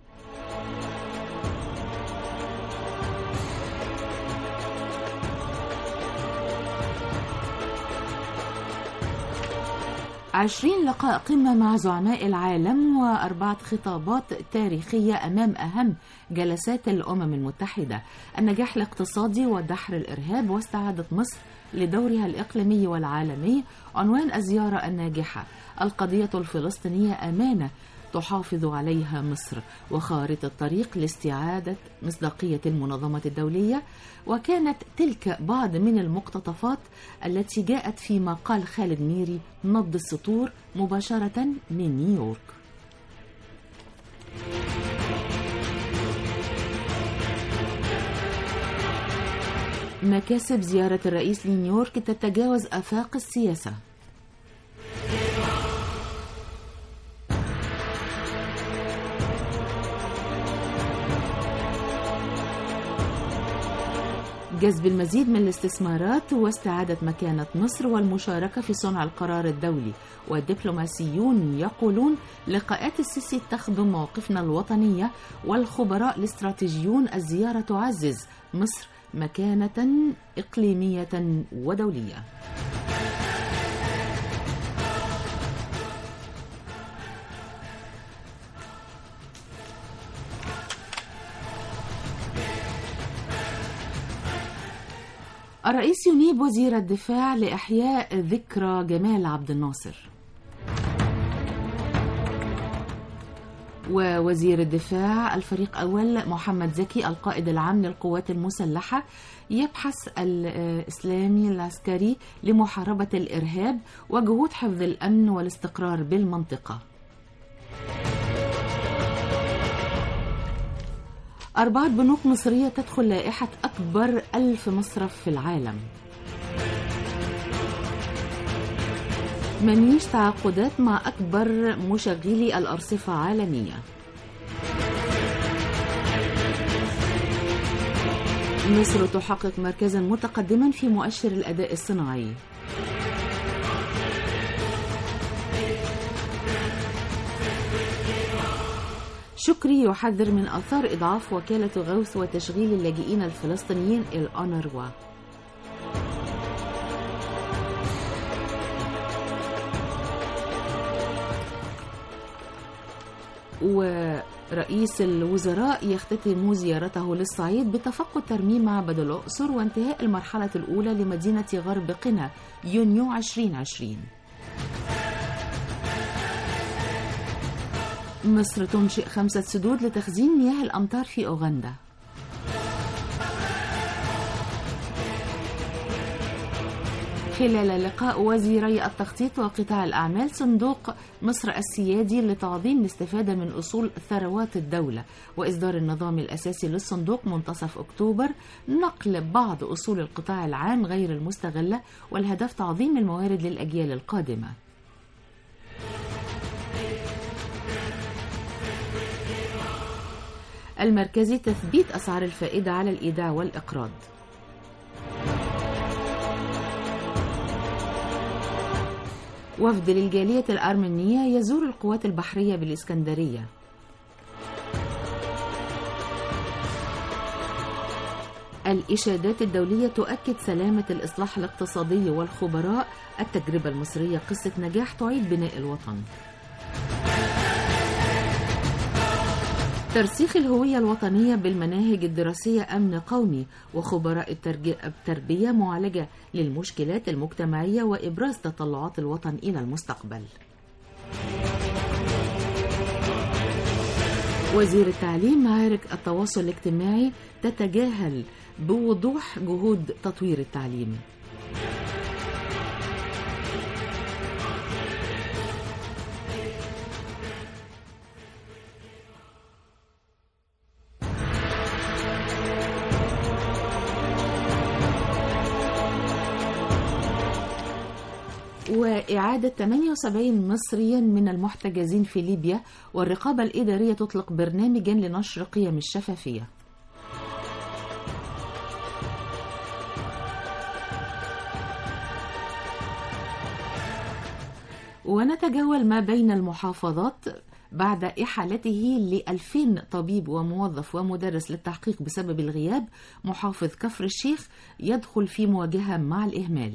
عشرين لقاء قمة مع زعماء العالم وأربعة خطابات تاريخية أمام أهم جلسات الأمم المتحدة النجاح الاقتصادي ودحر الإرهاب واستعادة مصر لدورها الإقليمي والعالمي عنوان الزيارة الناجحة القضية الفلسطينية أمانة تحافظ عليها مصر وخارطة طريق لاستعادة مصداقية المنظمة الدولية وكانت تلك بعض من المقتطفات التي جاءت في مقال خالد ميري نبض السطور مباشرة من نيويورك مكاسب زيارة الرئيس لنيويورك تتجاوز آفاق السياسة جذب المزيد من الاستثمارات واستعادة مكانة مصر والمشاركة في صنع القرار الدولي والدبلوماسيون يقولون لقاءات السيسي تخدم مواقفنا الوطنية والخبراء الاستراتيجيون الزيارة تعزز مصر مكانة إقليمية ودولية الرئيس ينيب وزير الدفاع لإحياء ذكرى جمال عبد الناصر ووزير الدفاع الفريق أول محمد زكي القائد العام للقوات المسلحة يبحث الإسلامي العسكري لمحاربة الإرهاب وجهود حفظ الأمن والاستقرار بالمنطقة أربعة بنوك مصرية تدخل لائحة أكبر ألف مصرف في العالم منيش تعاقدات مع أكبر مشغلي الأرصفة عالمية مصر تحقق مركزا متقدما في مؤشر الأداء الصناعي شكري يحذر من آثار إضعاف وكالة غوث وتشغيل اللاجئين الفلسطينيين الأونروا ورئيس الوزراء يختتم زيارته للصعيد بتفقد ترميم معبد الأقصر وانتهاء المرحلة الأولى لمدينة غرب قنا يونيو 2020 مصر تنشئ خمسة سدود لتخزين مياه الأمطار في أوغندا خلال لقاء وزيري التخطيط وقطاع الأعمال صندوق مصر السيادي لتعظيم الاستفادة من أصول ثروات الدولة وإصدار النظام الأساسي للصندوق منتصف أكتوبر نقل بعض أصول القطاع العام غير المستغلة والهدف تعظيم الموارد للأجيال القادمة المركزي تثبيت أسعار الفائدة على الإيداع والإقراض وفد للجالية الأرمنية يزور القوات البحرية بالإسكندرية الإشادات الدولية تؤكد سلامة الإصلاح الاقتصادي والخبراء التجربة المصرية قصة نجاح تعيد بناء الوطن ترسيخ الهوية الوطنية بالمناهج الدراسية أمن قومي وخبراء التربية معالجة للمشكلات المجتمعية وإبراز تطلعات الوطن إلى المستقبل وزير التعليم معارك التواصل الاجتماعي تتجاهل بوضوح جهود تطوير التعليم وإعادة 78 مصريا من المحتجزين في ليبيا والرقابة الإدارية تطلق برنامجا لنشر قيم الشفافية ونتجول ما بين المحافظات بعد إحالته ل 2000 طبيب وموظف ومدرس للتحقيق بسبب الغياب محافظ كفر الشيخ يدخل في مواجهة مع الإهمال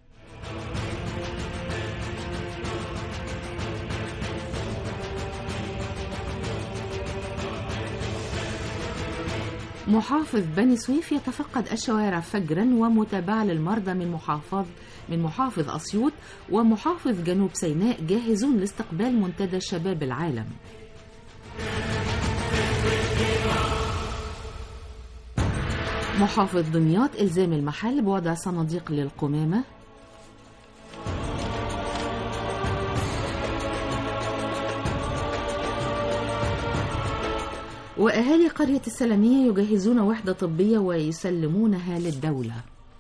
محافظ بني سويف يتفقد الشوارع فجرا ومتابعة للمرضى من محافظ من محافظ أسيوط ومحافظ جنوب سيناء جاهزون لاستقبال منتدى شباب العالم محافظ دمياط إلزام المحل بوضع صناديق للقمامة وأهالي قرية السلمية يجهزون وحدة طبية ويسلمونها للدولة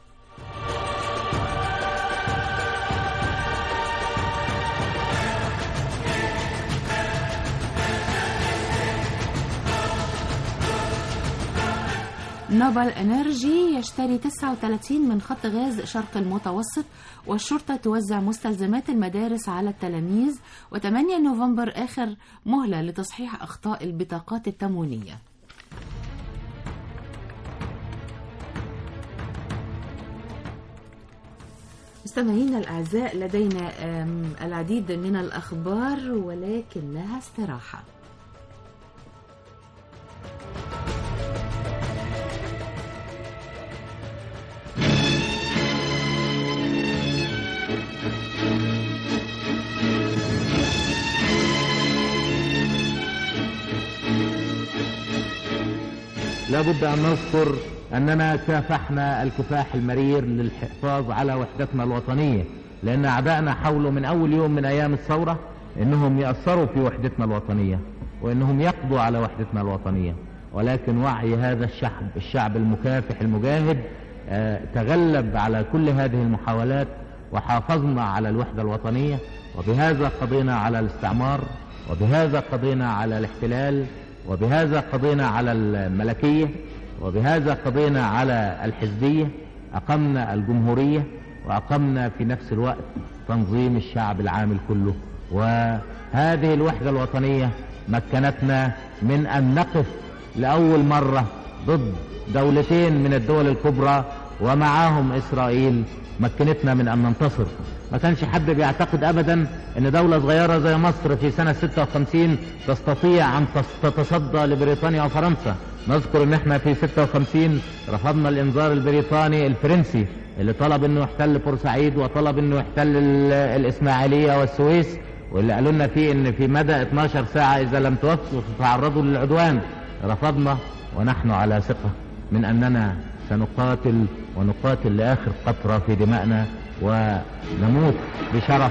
نوبل انرجي يشتري 39 من خط غاز شرق المتوسط والشرطة توزع مستلزمات المدارس على التلاميذ و8 نوفمبر آخر مهلة لتصحيح أخطاء البطاقات التموينية مستمعينا الأعزاء لدينا آم، العديد من الأخبار ولكنها استراحة لابد أن نذكر أننا كافحنا الكفاح المرير للحفاظ على وحدتنا الوطنية لأن أعدائنا حاولوا من أول يوم من أيام الثورة أنهم يأثروا في وحدتنا الوطنية وأنهم يقضوا على وحدتنا الوطنية ولكن وعي هذا الشعب الشعب المكافح المجاهد آه، تغلب على كل هذه المحاولات وحافظنا على الوحدة الوطنية وبهذا قضينا على الاستعمار وبهذا قضينا على الاحتلال وبهذا قضينا على الملكية وبهذا قضينا على الحزبية أقمنا الجمهورية وأقمنا في نفس الوقت تنظيم الشعب العامل كله وهذه الوحدة الوطنية مكنتنا من أن نقف لأول مرة ضد دولتين من الدول الكبرى ومعاهم إسرائيل مكنتنا من أن ننتصر ما كانش حد بيعتقد أبدا أن دولة صغيرة زي مصر في سنة 56 تستطيع أن تس- تتصدى لبريطانيا وفرنسا نذكر أن احنا في 56 رفضنا الإنذار البريطاني الفرنسي اللي طلب أنه يحتل بورسعيد وطلب أنه يحتل ال- الإسماعيلية والسويس واللي قالوا لنا فيه ان في مدى 12 ساعة اذا لم توفوا تتعرضوا للعدوان رفضنا ونحن على ثقة من اننا سنقاتل ونقاتل لاخر قطرة في دمائنا ونموت بشرف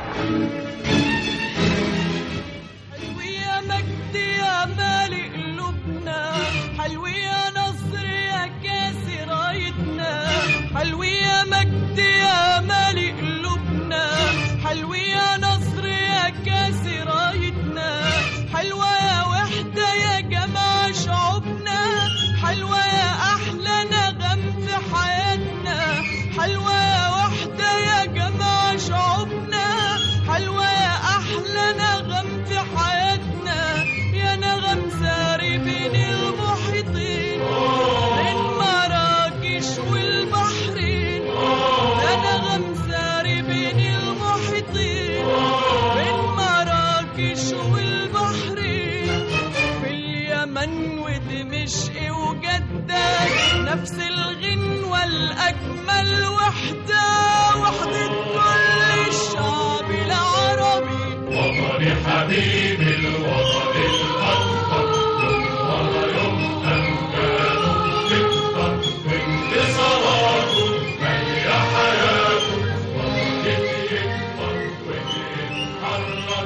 يا مجد يا مالي قلوبنا حلو يا نصر يا كاس رايتنا حلو يا مجد يا مالي قلوبنا حلو يا نصر يا كاس رايتنا حلوة يا وحدة يا جماعة شعوبنا حلوة يا أحلى نغم في حياتنا حلوة يا وحدة يا جماعة شعوبنا حلوة يا أحلى نغم في حياتنا يا نغم ساري بين المحيطين بين مراكش والبحرين يا نغم ساري بين المحيطين بين مراكش والبحرين في اليمن ودمشق وجدة نفس الغنوة الأجمل وحدة وحدة كل الشعب العربي وطني حبيبي الوطن الأكبر يوم يوم أمجاده تكبر وانتصاراته مالية حياته وطني يكبر ويتحرك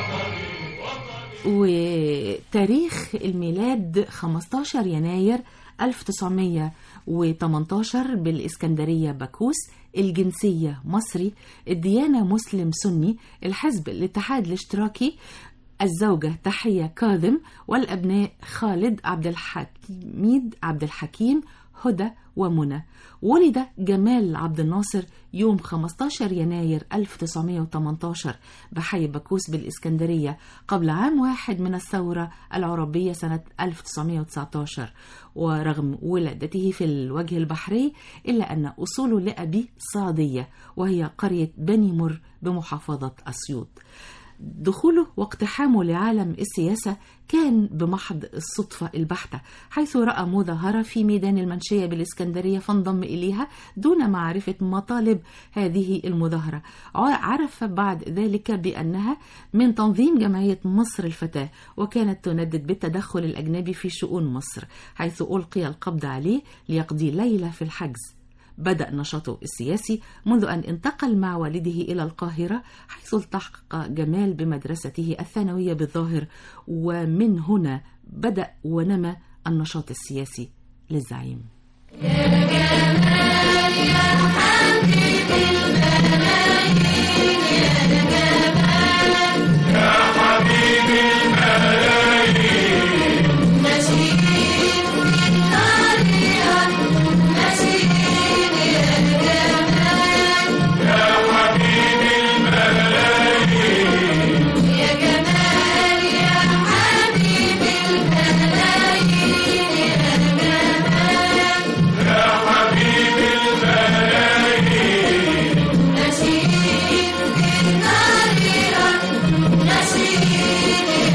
وطني وتاريخ الميلاد 15 يناير 1918 بالإسكندرية باكوس الجنسية مصري الديانة مسلم سني الحزب الاتحاد الاشتراكي الزوجة تحية كاظم والأبناء خالد عبد الحميد عبد الحكيم هدى ومنى ولد جمال عبد الناصر يوم 15 يناير 1918 بحي باكوس بالإسكندرية قبل عام واحد من الثورة العربية سنة 1919 ورغم ولادته في الوجه البحري إلا أن أصوله لأبيه صعيدية وهي قرية بني مر بمحافظة أسيوط دخوله واقتحامه لعالم السياسة كان بمحض الصدفة البحتة حيث رأى مظاهرة في ميدان المنشية بالإسكندرية فانضم إليها دون معرفة مطالب هذه المظاهرة عرف بعد ذلك بأنها من تنظيم جمعية مصر الفتاة وكانت تندد بالتدخل الأجنبي في شؤون مصر حيث ألقي القبض عليه ليقضي ليلة في الحجز بدأ نشاطه السياسي منذ أن انتقل مع والده إلى القاهرة حيث التحق جمال بمدرسته الثانوية بالظاهر ومن هنا بدأ ونمى النشاط السياسي للزعيم يا حبيبي الملايين ماشيين في طريقك ماشيين يا جمال يا حبيبي الملايين يا جمال يا حبيبي الملايين يا جمال يا حبيبي الملايين ماشيين في طريقك ماشيين يا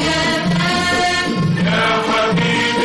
جمال يا حبيبي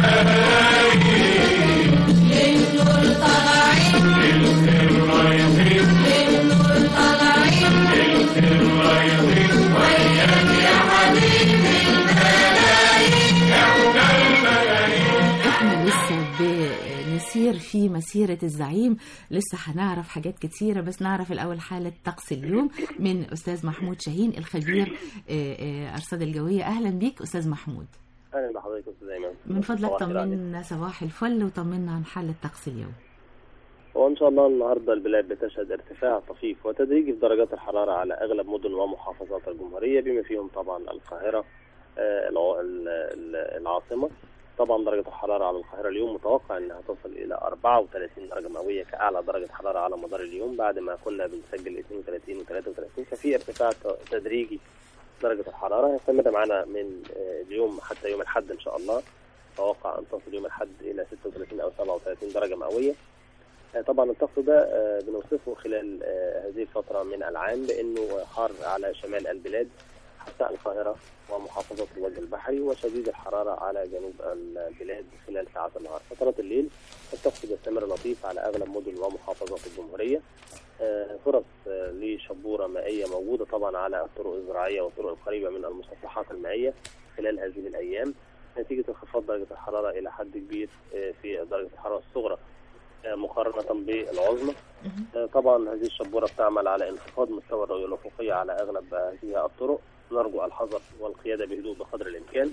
الملايين للنور طالعين للخير رايحين للنور طالعين للخير رايحين وياك يا حبيبي الملايين يا الملايين احنا لسه بنسير في مسيرة الزعيم لسه هنعرف حاجات كتيرة بس نعرف الأول حالة طقس اليوم من أستاذ محمود شاهين الخبير آه، آه، أرصاد الجوية أهلا بيك أستاذ محمود اهلا بحضرتك يا استاذ ايمن من فضلك صباح الخير عليك. طمنا صباح الفل وطمنا عن حالة طقس اليوم هو ان شاء الله النهارده البلاد بتشهد ارتفاع طفيف وتدريجي في درجات الحراره على اغلب مدن ومحافظات الجمهوريه بما فيهم طبعا القاهره آه، الع- ال- ال- العاصمه طبعا درجه الحراره على القاهره اليوم متوقع انها تصل الى 34 درجه مئويه كاعلى درجه حراره على مدار اليوم بعد ما كنا بنسجل 32 و33 ففي ارتفاع ت- تدريجي درجه الحراره هيستمر معنا من آه، اليوم حتى يوم الاحد ان شاء الله توقع ان تصل يوم الاحد الى 36 او 37 درجه مئويه آه، طبعا الطقس ده آه، بنوصفه خلال آه، هذه الفترة من العام بأنه حار على شمال البلاد حتى القاهرة ومحافظة الوجه البحري وشديد الحرارة على جنوب البلاد خلال ساعات النهار فترات الليل الطقس بيستمر لطيف على أغلب مدن ومحافظات الجمهورية آه، فرص آه، لشبورة مائية موجودة طبعا على الطرق الزراعية والطرق القريبة من المسطحات المائية خلال هذه الأيام نتيجة انخفاض درجة الحرارة إلى حد كبير آه، في درجة الحرارة الصغرى آه، مقارنة بالعظمى آه، طبعا هذه الشبورة بتعمل على انخفاض مستوى الرؤية الأفقية على أغلب هذه الطرق نرجو الحذر والقيادة بهدوء بقدر الإمكان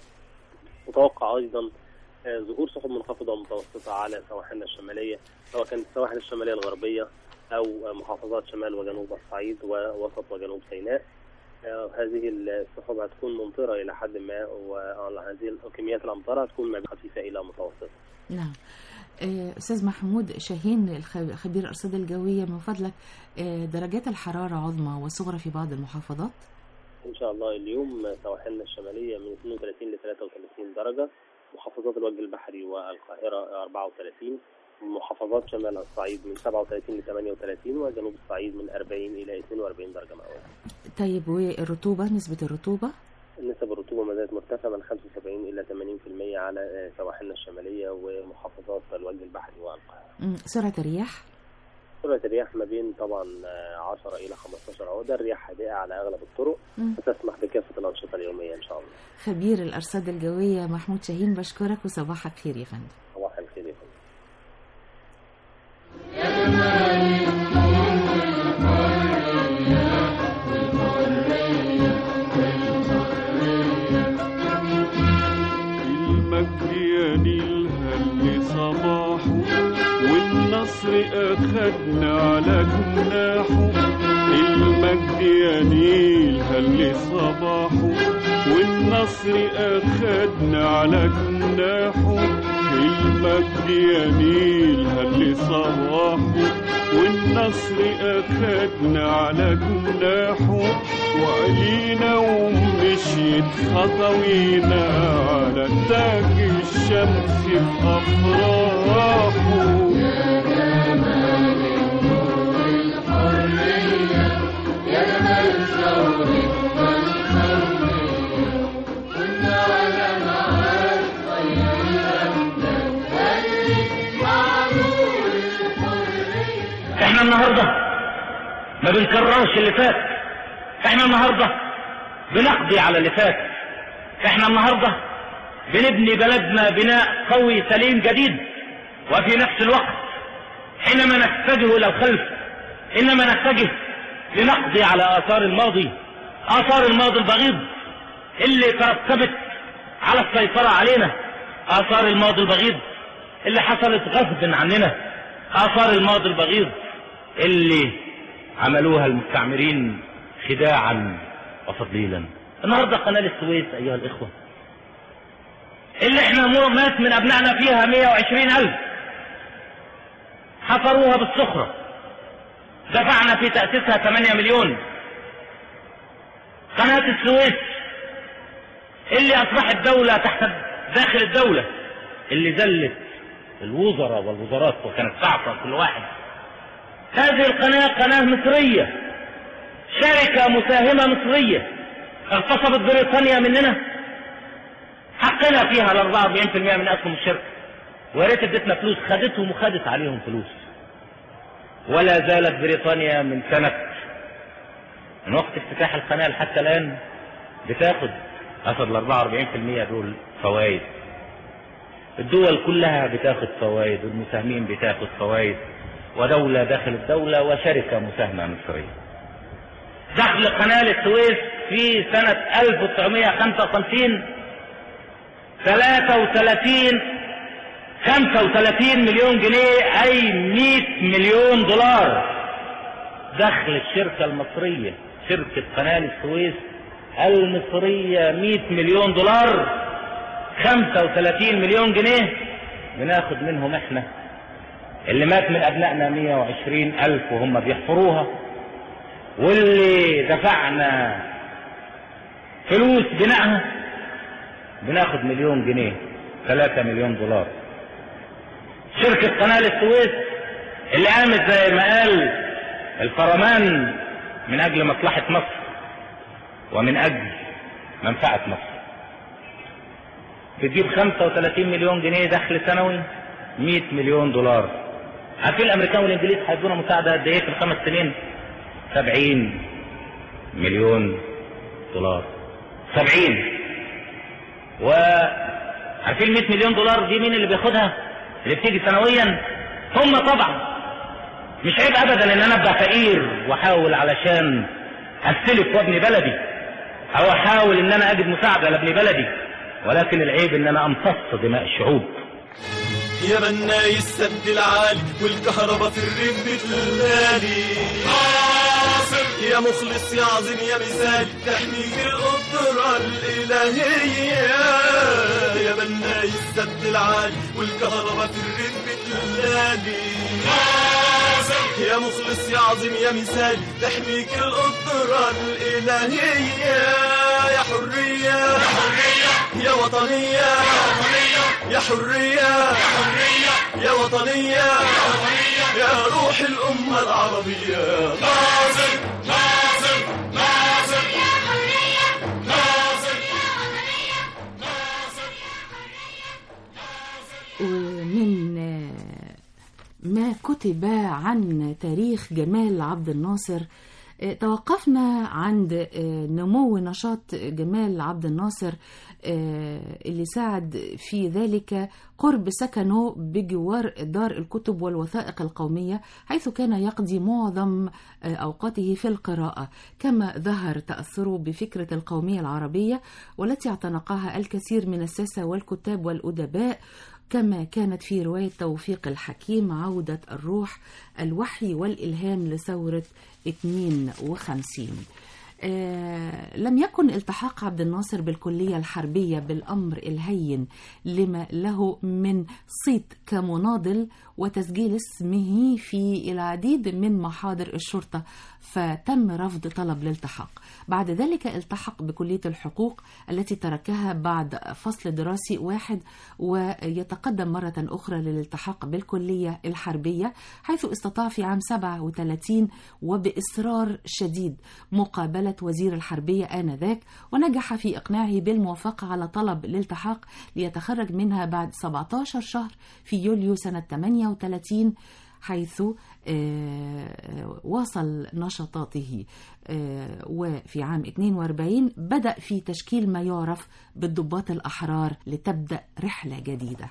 متوقع أيضا آه، ظهور سحب منخفضة ومتوسطة على سواحلنا الشمالية سواء كانت السواحل الشمالية الغربية أو آه، محافظات شمال وجنوب الصعيد ووسط وجنوب سيناء آه، هذه السحب هتكون ممطرة إلى حد ما وهذه كميات الأمطار هتكون ما بين خفيفة إلى متوسطة نعم آه، أستاذ محمود شاهين الخ- خبير الأرصاد الجوية من فضلك آه، درجات الحرارة عظمى وصغرى في بعض المحافظات إن شاء الله اليوم سواحلنا الشمالية من 32 ل 33 درجة محافظات الوجه البحري والقاهرة 34 محافظات شمال الصعيد من 37 ل 38 وجنوب الصعيد من 40 إلى 42 درجة مئوية طيب والرطوبة نسبة الرطوبة نسب الرطوبة ما زالت مرتفعة من 75 إلى 80% على آه، سواحلنا الشمالية ومحافظات الوجه البحري والقاهرة مم، سرعة الرياح سرعة الرياح ما بين طبعا آه، 10 إلى 15 عقدة الرياح هادئة على أغلب الطرق مم. وتسمح بكافة الأنشطة اليومية إن شاء الله خبير الأرصاد الجوية محمود شاهين بشكرك وصباحك خير يا فندم صباح الخير يا فندم المجيان الهنا أخدنا على جناحه المجد يا نيل هل صباحه والنصر أخدنا على جناحه المجد يا نيل هل صباحه والنصر أخدنا على جناحه وقلينا ومشيت خطوينا على تاج الشمس في أفراحه احنا النهارده ما بنكررش اللي فات احنا النهارده بنقضي على اللي فات احنا النهارده بنبني بلدنا بناء قوي سليم جديد وفي نفس الوقت حينما نتجه الى الخلف انما نتجه لنقضي على اثار الماضي اثار الماضي البغيض اللي ترتبت على السيطرة علينا اثار الماضي البغيض اللي حصلت غصب عننا اثار الماضي البغيض اللي عملوها المستعمرين خداعا وتضليلا النهارده قناه السويس ايها الاخوه اللي احنا مو- مات من ابنائنا فيها 120 الف حفروها بالصخره دفعنا في تاسيسها 8 مليون قناه السويس اللي اصبحت دوله تحت داخل الدوله اللي ذلت الوزراء والوزارات وكانت تعطى كل واحد هذه القناة قناة مصرية شركة مساهمة مصرية اغتصبت بريطانيا مننا حقنا فيها ال 44% من اسهم الشركة ويا ريت ادتنا فلوس خدتهم وخدت عليهم فلوس ولا زالت بريطانيا من سنة من وقت افتتاح القناة حتى الآن بتاخد أخذ ال 44% دول فوائد الدول كلها بتاخد فوائد والمساهمين بتاخد فوائد ودولة داخل الدولة وشركة مساهمة مصرية دخل قناة السويس في سنة 1955 33 35 مليون جنيه أي 100 مليون دولار دخل الشركة المصرية شركة قناة السويس المصرية 100 مليون دولار 35 مليون جنيه بناخد منهم احنا اللي مات من ابنائنا 120 الف وهم بيحفروها واللي دفعنا فلوس بنائها بناخد مليون جنيه 3 مليون دولار شركة قناة السويس اللي قامت زي ما قال الفرمان من اجل مصلحة مصر ومن اجل منفعة مصر بتجيب 35 مليون جنيه دخل سنوي 100 مليون دولار عارفين الامريكان والانجليز هيدونا مساعده قد ايه في الخمس سنين 70 مليون دولار 70 وعارفين 100 مليون دولار دي مين اللي بياخدها اللي بتيجي سنويا هم طبعا مش عيب ابدا ان انا ابقى فقير واحاول علشان استلف وابني بلدي او احاول ان انا اجد مساعده لابني بلدي ولكن العيب ان انا امتص دماء الشعوب يا بناي السد العالي والكهرباء في الريف بتلالي يا مخلص يا عظيم يا مثال تحميك القدرة الإلهية يا بناي السد العالي والكهرباء في الريف بتلالي يا مخلص يا عظيم يا مثال تحميك القدرة الإلهية يا حرية يا حرية يا وطنية يا وطنية يا حرية يا حرية يا وطنية يا وطنية يا روح الأمة العربية ناصر ناصر ناصر يا حرية ناصر ومن ما كتب عن تاريخ جمال عبد الناصر آه، توقفنا عند آه، نمو نشاط جمال عبد الناصر آه، اللي ساعد في ذلك قرب سكنه بجوار دار الكتب والوثائق القومية حيث كان يقضي معظم آه، أوقاته في القراءة كما ظهر تأثره بفكرة القومية العربية والتي اعتنقها الكثير من الساسة والكتاب والأدباء كما كانت في رواية توفيق الحكيم عودة الروح الوحي والإلهام لثورة 52 آه، لم يكن التحاق عبد الناصر بالكلية الحربية بالأمر الهين لما له من صيت كمناضل وتسجيل اسمه في العديد من محاضر الشرطة فتم رفض طلب الالتحاق بعد ذلك التحق بكلية الحقوق التي تركها بعد فصل دراسي واحد ويتقدم مرة أخرى للالتحاق بالكلية الحربية حيث استطاع في عام 37 وبإصرار شديد مقابلة وزير الحربية آنذاك ونجح في إقناعه بالموافقة على طلب الالتحاق ليتخرج منها بعد 17 شهر في يوليو سنة 38 حيث آه، واصل نشاطاته آه، وفي عام 42 بدأ في تشكيل ما يعرف بالضباط الأحرار لتبدأ رحلة جديدة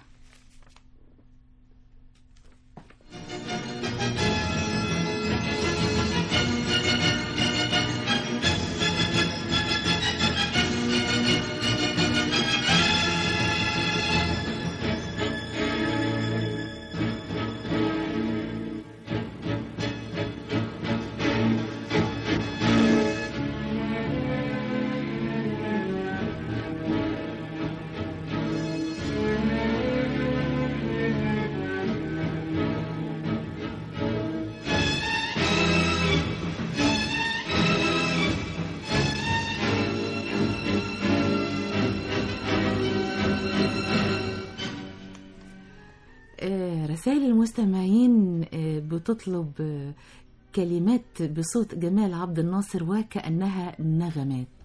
آه، رسائل المستمعين آه، بتطلب آه، كلمات بصوت جمال عبد الناصر وكأنها نغمات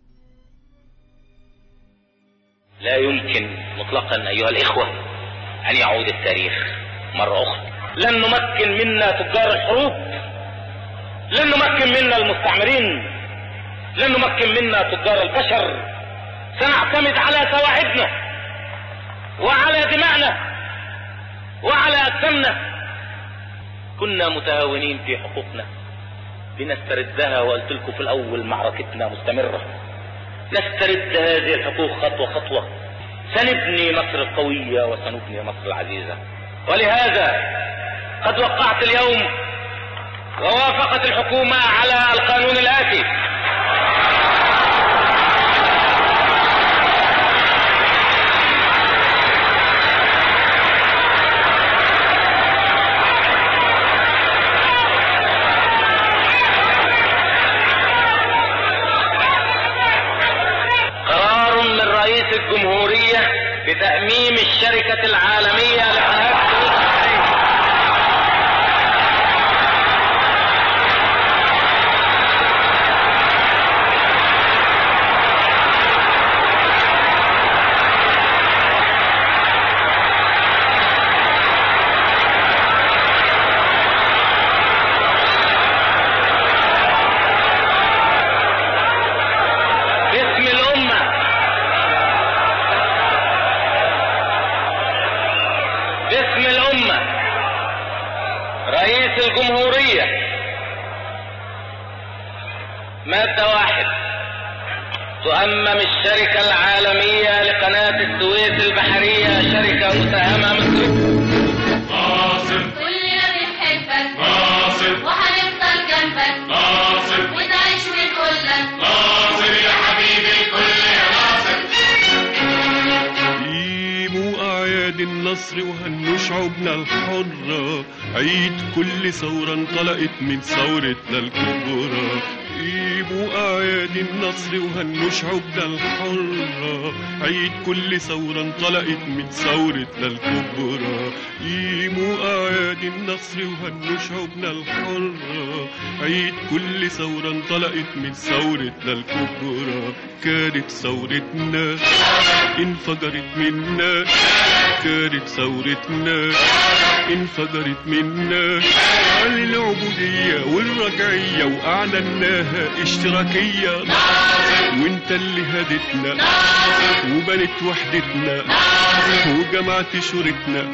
لا يمكن مطلقا أيها الإخوة أن يعود التاريخ مرة أخرى لن نمكن منا تجار الحروب لن نمكن منا المستعمرين لن نمكن منا تجار البشر سنعتمد على سواعدنا وعلى دمائنا وعلى أجسامنا كنا متهاونين في حقوقنا لنستردها وقلت لكم في الأول معركتنا مستمرة نسترد هذه الحقوق خطوة خطوة سنبني مصر القوية وسنبني مصر العزيزة ولهذا قد وقعت اليوم ووافقت الحكومة على القانون الآتي قرار من رئيس الجمهورية بتأميم الشركة العالمية لقناة السويس باسم الأمة باسم الأمة رئيس الجمهورية مادة واحد تؤمم الشركة العالمية لقناة السويس البحرية شركة مساهمة مصرية كلنا بنحبك ناصر وهنفضل جنبك ناصر وتعيش ونقولك ناصر يا حبيبي الكل يا ناصر قيموا أعياد النصر وهنوا شعوبنا الحرة عيد كل ثورة انطلقت من ثورتنا الكبرى قيموا أعياد النصر وهنوا شعوبنا الحرة عيد كل ثورة انطلقت من ثورتنا الكبرى قيموا أعياد النصر وهنوا شعوبنا الحرة عيد كل ثورة انطلقت من ثورتنا الكبرى كانت ثورتنا انفجرت منا كانت ثورتنا انفجرت منا على العبودية والرجعية وأعلناها اشتراكية وانت اللي هدتنا وبنت وحدتنا وجمعت شورتنا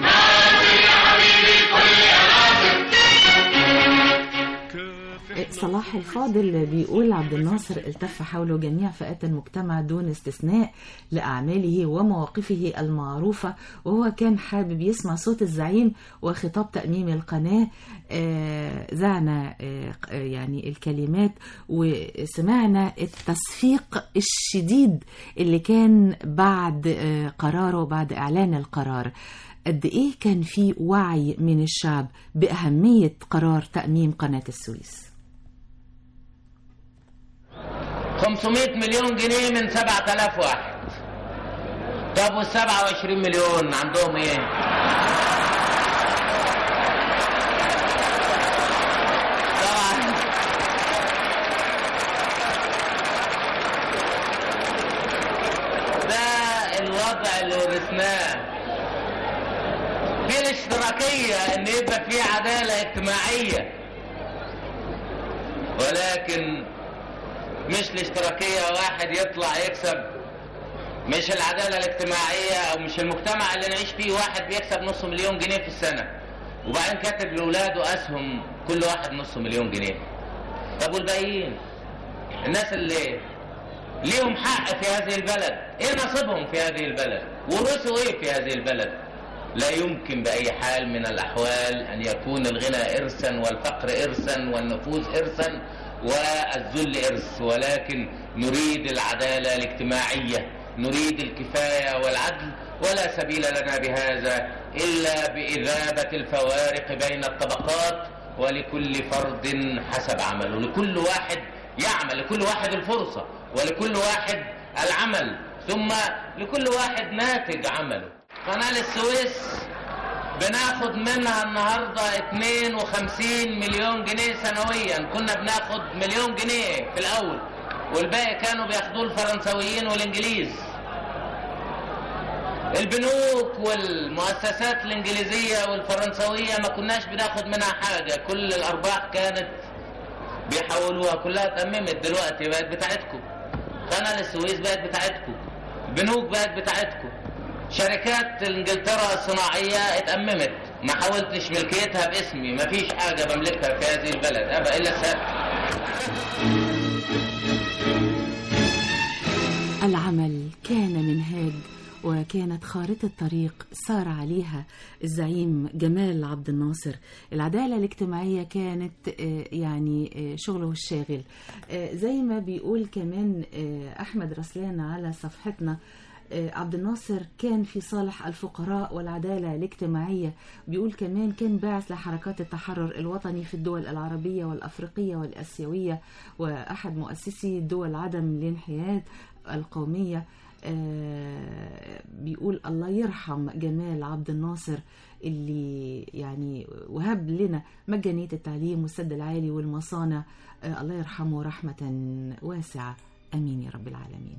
صلاح الفاضل بيقول عبد الناصر التف حوله جميع فئات المجتمع دون استثناء لأعماله ومواقفه المعروفة وهو كان حابب يسمع صوت الزعيم وخطاب تأميم القناة آه، زعنا آه، يعني الكلمات وسمعنا التصفيق الشديد اللي كان بعد آه، قراره بعد إعلان القرار قد إيه كان في وعي من الشعب بأهمية قرار تأميم قناة السويس 500 مليون جنيه من 7000 واحد طب وال 27 مليون عندهم ايه؟ طبعا ده الوضع اللي ورثناه في الاشتراكية ان يبقى في عدالة اجتماعية ولكن مش الاشتراكية واحد يطلع يكسب مش العدالة الاجتماعية او مش المجتمع اللي نعيش فيه واحد بيكسب نص مليون جنيه في السنة وبعدين كاتب لاولاده اسهم كل واحد نص مليون جنيه طب والباقيين الناس اللي ليهم حق في هذه البلد ايه نصيبهم في هذه البلد ورثوا ايه في هذه البلد لا يمكن بأي حال من الأحوال أن يكون الغنى إرثا والفقر إرثا والنفوذ إرثا والذل إرث ولكن نريد العدالة الاجتماعية نريد الكفاية والعدل ولا سبيل لنا بهذا إلا بإذابة الفوارق بين الطبقات ولكل فرد حسب عمله لكل واحد يعمل لكل واحد الفرصة ولكل واحد العمل ثم لكل واحد ناتج عمله قناة السويس بناخد منها النهاردة 52 مليون جنيه سنويا كنا بناخد مليون جنيه في الأول والباقي كانوا بياخدوه الفرنسويين والإنجليز البنوك والمؤسسات الإنجليزية والفرنسوية ما كناش بناخد منها حاجة كل الأرباح كانت بيحولوها كلها اتأممت دلوقتي بقت بتاعتكم قناة السويس بقت بتاعتكم البنوك بقت بتاعتكم شركات انجلترا الصناعية اتأممت ما حاولتش ملكيتها باسمي ما فيش حاجة بملكها في هذه البلد أبا إلا السقف العمل كان منهاج وكانت خارطة طريق سار عليها الزعيم جمال عبد الناصر العدالة الاجتماعية كانت آه، يعني آه، شغله الشاغل آه، زي ما بيقول كمان آه، أحمد رسلان على صفحتنا آه، عبد الناصر كان في صالح الفقراء والعدالة الاجتماعية بيقول كمان كان باعث لحركات التحرر الوطني في الدول العربية والأفريقية والآسيوية وأحد مؤسسي دول عدم الانحياد القومية آه، بيقول الله يرحم جمال عبد الناصر اللي يعني وهب لنا مجانية التعليم والسد العالي والمصانع آه، الله يرحمه رحمة واسعة أمين يا رب العالمين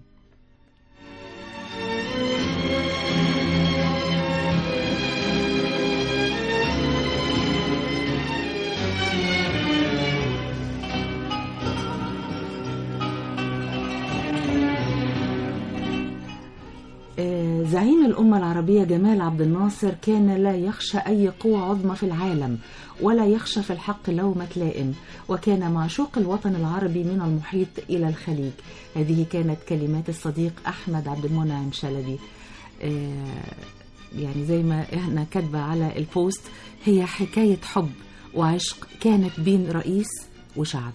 آه، زعيم الأمة العربية جمال عبد الناصر كان لا يخشى أي قوة عظمى في العالم ولا يخشى في الحق لومة لائم وكان معشوق الوطن العربي من المحيط إلى الخليج هذه كانت كلمات الصديق أحمد عبد المنعم شلبي آه، يعني زي ما احنا كاتبة على البوست هي حكاية حب وعشق كانت بين رئيس وشعب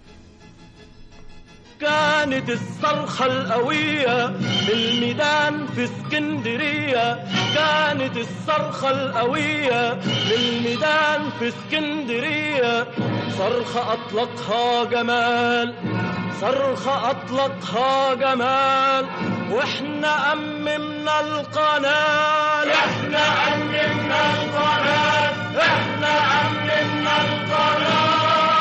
كانت الصرخة القوية بالميدان في اسكندرية كانت الصرخة القوية بالميدان في اسكندرية صرخة أطلقها جمال صرخة أطلقها جمال واحنا أممنا القناة احنا أممنا القناة احنا أممنا القناة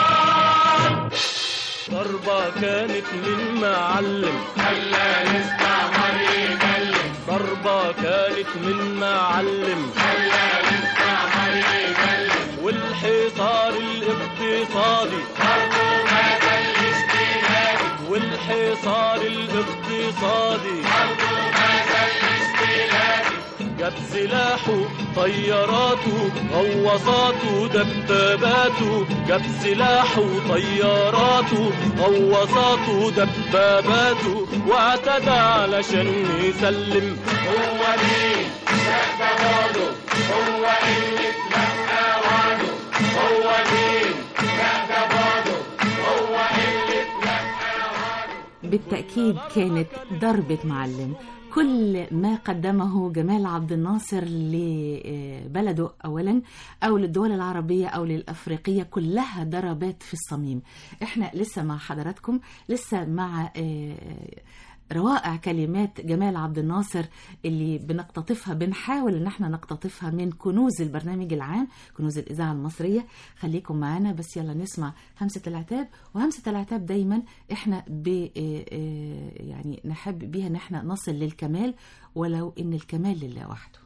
ضربة كانت من معلم خلى الاستعمار يكلم ضربة كانت من معلم خلى الاستعمار يكلم والحصار الاقتصادي برضه ما زال استيلادي والحصار الاقتصادي برضه ما زال استيلادي جاب سلاحه طياراته غواصاته دباباته جاب سلاحه طياراته غواصاته دباباته واعتدى علشان يسلم هو مين ده برضه هو اللي اتلقى وعده هو مين ده برضه هو اللي بالتأكيد كانت ضربة معلم كل ما قدمه جمال عبد الناصر لبلده أولا أو للدول العربية أو للأفريقية كلها ضربات في الصميم احنا لسه مع حضراتكم لسه مع آه، روائع كلمات جمال عبد الناصر اللي بنقتطفها بنحاول ان احنا نقتطفها من كنوز البرنامج العام كنوز الاذاعه المصريه خليكم معانا بس يلا نسمع همسه العتاب وهمسه العتاب دايما احنا ب آه، آه، يعني نحب بيها ان احنا نصل للكمال ولو ان الكمال لله وحده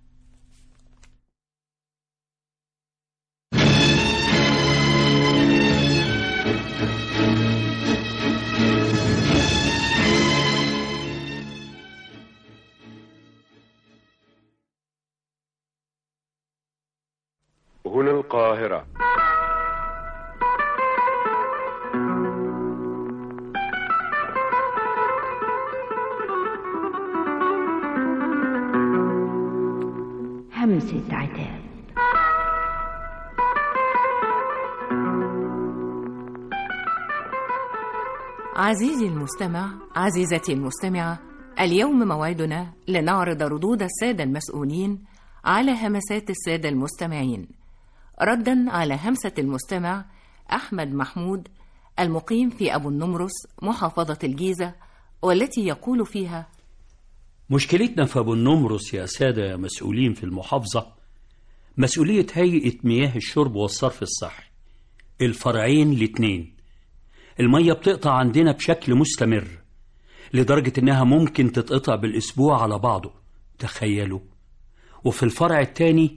هنا القاهرة همسة عتاب عزيزي المستمع عزيزتي المستمعة اليوم موعدنا لنعرض ردود السادة المسؤولين على همسات السادة المستمعين ردا على همسة المستمع أحمد محمود المقيم في أبو النمرس محافظة الجيزة والتي يقول فيها مشكلتنا في أبو النمرس يا سادة مسؤولين في المحافظة مسؤولية هيئة مياه الشرب والصرف الصحي الفرعين الاتنين المية بتقطع عندنا بشكل مستمر لدرجة إنها ممكن تتقطع بالأسبوع على بعضه تخيلوا وفي الفرع التاني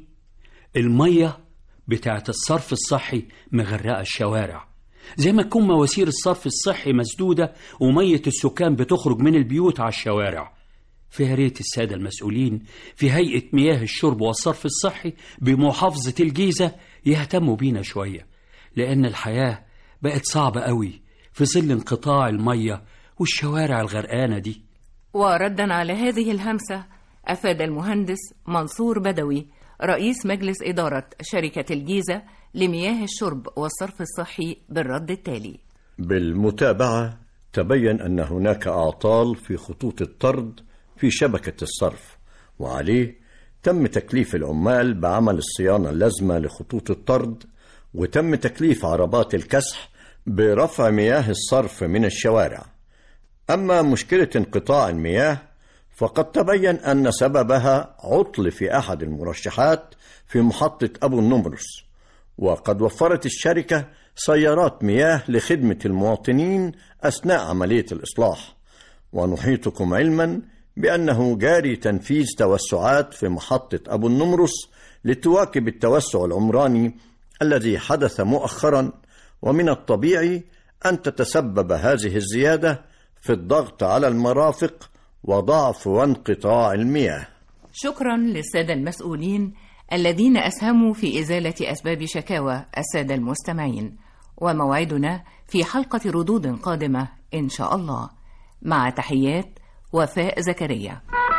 المية بتاعت الصرف الصحي مغرقة الشوارع زي ما تكون مواسير الصرف الصحي مسدودة ومية السكان بتخرج من البيوت على الشوارع فيا ريت السادة المسؤولين في هيئة مياه الشرب والصرف الصحي بمحافظة الجيزة يهتموا بينا شوية لأن الحياة بقت صعبة قوي في ظل انقطاع المية والشوارع الغرقانة دي وردا على هذه الهمسة أفاد المهندس منصور بدوي رئيس مجلس إدارة شركة الجيزة لمياه الشرب والصرف الصحي بالرد التالي بالمتابعة تبين أن هناك أعطال في خطوط الطرد في شبكة الصرف وعليه تم تكليف العمال بعمل الصيانة اللازمة لخطوط الطرد وتم تكليف عربات الكسح برفع مياه الصرف من الشوارع أما مشكلة انقطاع المياه فقد تبين أن سببها عطل في أحد المرشحات في محطة أبو النمرس وقد وفرت الشركة سيارات مياه لخدمة المواطنين أثناء عملية الإصلاح ونحيطكم علما بأنه جاري تنفيذ توسعات في محطة أبو النمرس لتواكب التوسع العمراني الذي حدث مؤخرا ومن الطبيعي أن تتسبب هذه الزيادة في الضغط على المرافق وضعف وانقطاع المياه شكرا للسادة المسؤولين الذين أسهموا في إزالة أسباب شكاوى السادة المستمعين وموعدنا في حلقة ردود قادمة إن شاء الله مع تحيات وفاء زكريا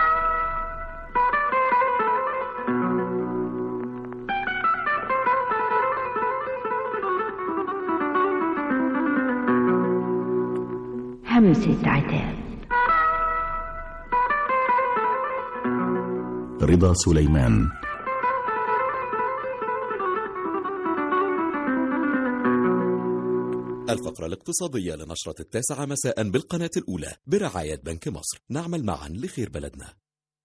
همسة عتاب رضا سليمان الفقرة الاقتصادية لنشرة التاسعة مساء بالقناة الأولى برعاية بنك مصر نعمل معا لخير بلدنا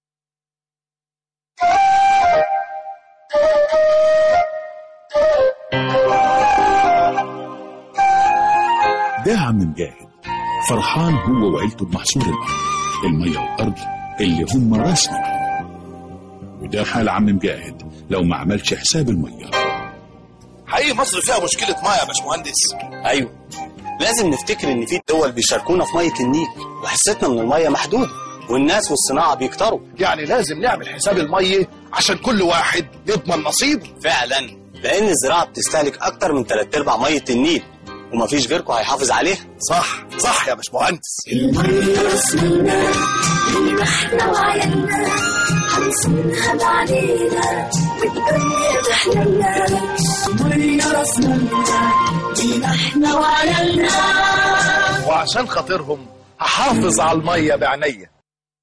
ده عم مجاهد فرحان هو وعيلته بمحصول الأرض المية والأرض اللي هم راسنا وده حال عم مجاهد لو ما عملش حساب المية حقيقي مصر فيها مشكلة مية يا باشمهندس ايوه لازم نفتكر ان في دول بيشاركونا في ميه النيل وحصتنا من الميه محدوده والناس والصناعة بيكتروا يعني لازم نعمل حساب المية عشان كل واحد يضمن نصيبه فعلا لأن الزراعة بتستهلك أكتر من تلات أرباع مية النيل ومفيش غيركم هيحافظ عليها صح صح يا باشمهندس المية رسمنا لينا احنا وعيالنا هنصونها بعدينا والدنيا تحللنا مية رسمنا لينا احنا وعيالنا وعشان خاطرهم هحافظ على المية بعينيا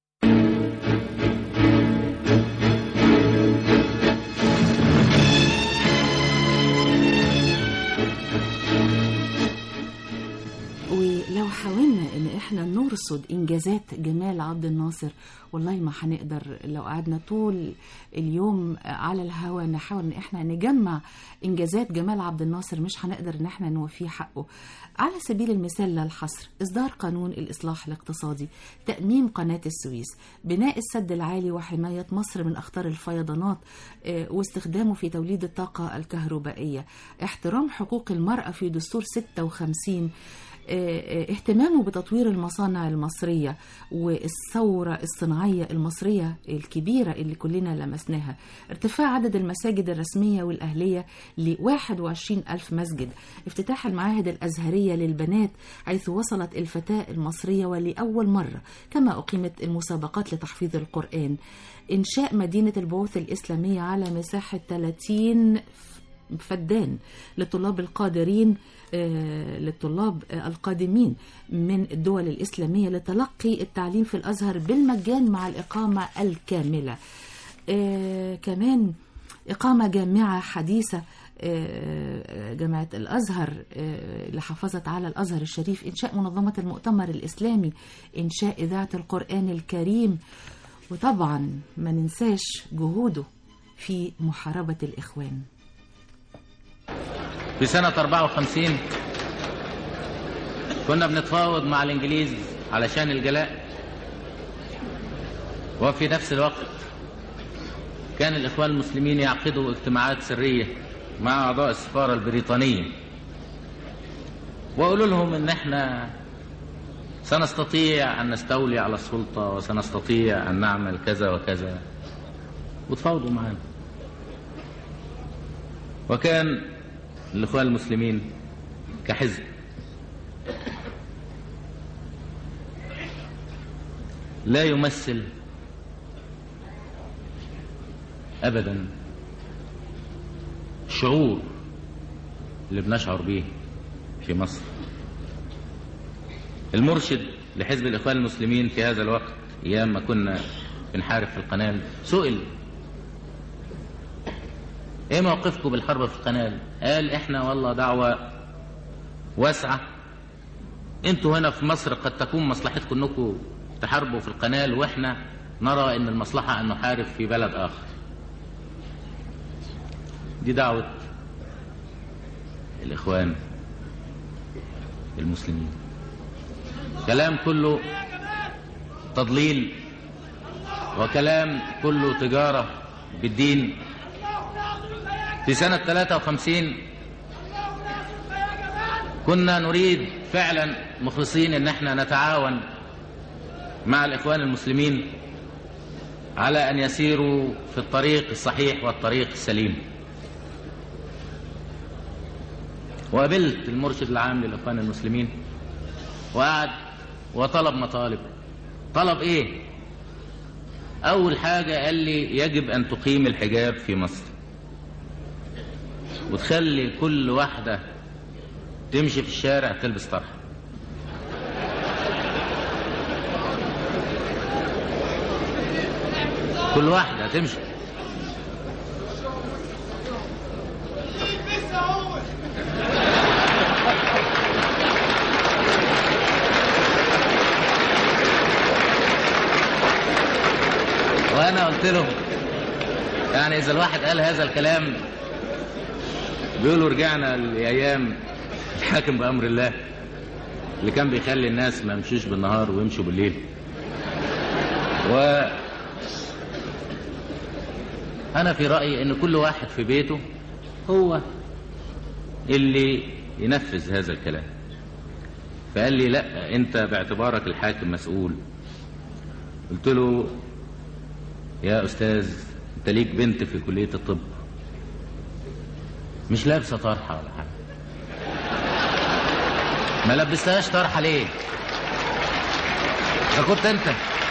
ولو حاولنا ان احنا نرصد انجازات جمال عبد الناصر والله ما هنقدر لو قعدنا طول اليوم على الهوا نحاول ان احنا نجمع انجازات جمال عبد الناصر مش هنقدر ان احنا نوفيه حقه على سبيل المثال للحصر اصدار قانون الاصلاح الاقتصادي تاميم قناه السويس بناء السد العالي وحمايه مصر من اخطار الفيضانات آه، واستخدامه في توليد الطاقه الكهربائيه احترام حقوق المراه في دستور 56 آه، اهتمامه بتطوير المصانع المصرية والثورة الصناعية المصرية الكبيرة اللي كلنا لمسناها ارتفاع عدد المساجد الرسمية والأهلية ل 21 ألف مسجد افتتاح المعاهد الأزهرية للبنات حيث وصلت الفتاة المصرية ولأول مرة كما أقيمت المسابقات لتحفيظ القرآن إنشاء مدينة البعوث الإسلامية على مساحة 30 فدان للطلاب القادرين آه، للطلاب آه، القادمين من الدول الإسلامية لتلقي التعليم في الأزهر بالمجان مع الإقامة الكاملة آه، كمان إقامة جامعة حديثة آه، جامعة الأزهر آه، اللي حافظت على الأزهر الشريف إنشاء منظمة المؤتمر الإسلامي إنشاء إذاعة القرآن الكريم وطبعا ما ننساش جهوده في محاربة الإخوان في سنة 54 كنا بنتفاوض مع الإنجليز علشان الجلاء وفي نفس الوقت كان الإخوان المسلمين يعقدوا اجتماعات سرية مع أعضاء السفارة البريطانية وقالوا لهم إن إحنا سنستطيع أن نستولي على السلطة وسنستطيع أن نعمل كذا وكذا وتفاوضوا معنا وكان الإخوان المسلمين كحزب لا يمثل أبدا الشعور اللي بنشعر به في مصر المرشد لحزب الإخوان المسلمين في هذا الوقت أيام ما كنا بنحارب في القنال سئل ايه موقفكم بالحرب في القنال قال احنا والله دعوة واسعة انتوا هنا في مصر قد تكون مصلحتكم انكم تحاربوا في القنال واحنا نرى ان المصلحة ان نحارب في بلد اخر دي دعوة الاخوان المسلمين كلام كله تضليل وكلام كله تجارة بالدين في سنة 53 كنا نريد فعلا مخلصين ان احنا نتعاون مع الاخوان المسلمين على ان يسيروا في الطريق الصحيح والطريق السليم وقابلت المرشد العام للاخوان المسلمين وقعد وطلب مطالب طلب ايه اول حاجة قال لي يجب ان تقيم الحجاب في مصر وتخلي كل واحدة تمشي في الشارع تلبس طرحة كل واحدة تمشي وانا قلت لهم يعني اذا الواحد قال هذا الكلام بيقولوا رجعنا لايام الحاكم بامر الله اللي كان بيخلي الناس ما يمشوش بالنهار ويمشوا بالليل و انا في رايي ان كل واحد في بيته هو اللي ينفذ هذا الكلام فقال لي لا انت باعتبارك الحاكم مسؤول قلت له يا أستاذ أنت ليك بنت في كلية الطب مش لابسة طرحة ولا حاجة ما لبستهاش طرحة ليه؟ ده كنت أنت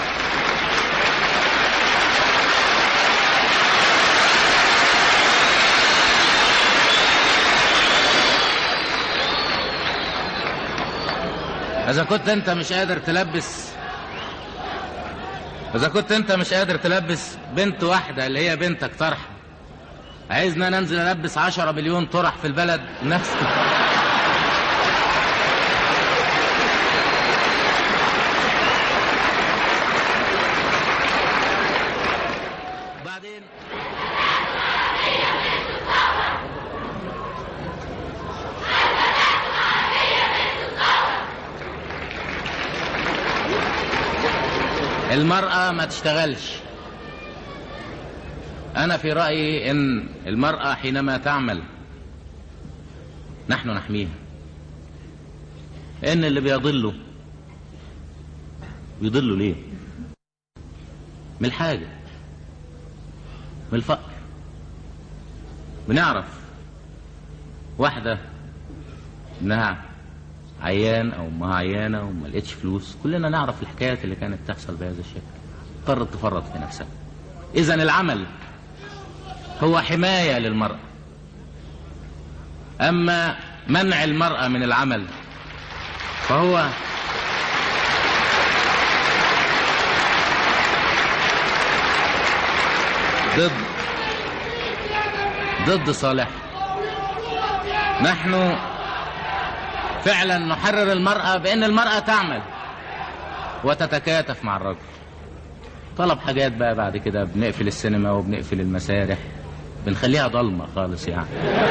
إذا كنت أنت مش قادر تلبس إذا كنت أنت مش قادر تلبس بنت واحدة اللي هي بنتك طرحة عايزنا ننزل ألبس عشرة مليون طرح في البلد نفس المرأة ما تشتغلش أنا في رأيي إن المرأة حينما تعمل نحن نحميها إن اللي بيضلوا بيضلوا ليه؟ من الحاجة من الفقر بنعرف واحدة إنها عيان او امها عيانه وما لقيتش فلوس كلنا نعرف الحكايات اللي كانت تحصل بهذا الشكل اضطرت تفرط في نفسها اذا العمل هو حمايه للمراه اما منع المراه من العمل فهو ضد ضد صالح نحن فعلا نحرر المرأة بأن المرأة تعمل وتتكاتف مع الرجل طلب حاجات بقى بعد كده بنقفل السينما وبنقفل المسارح بنخليها ضلمة خالص يعني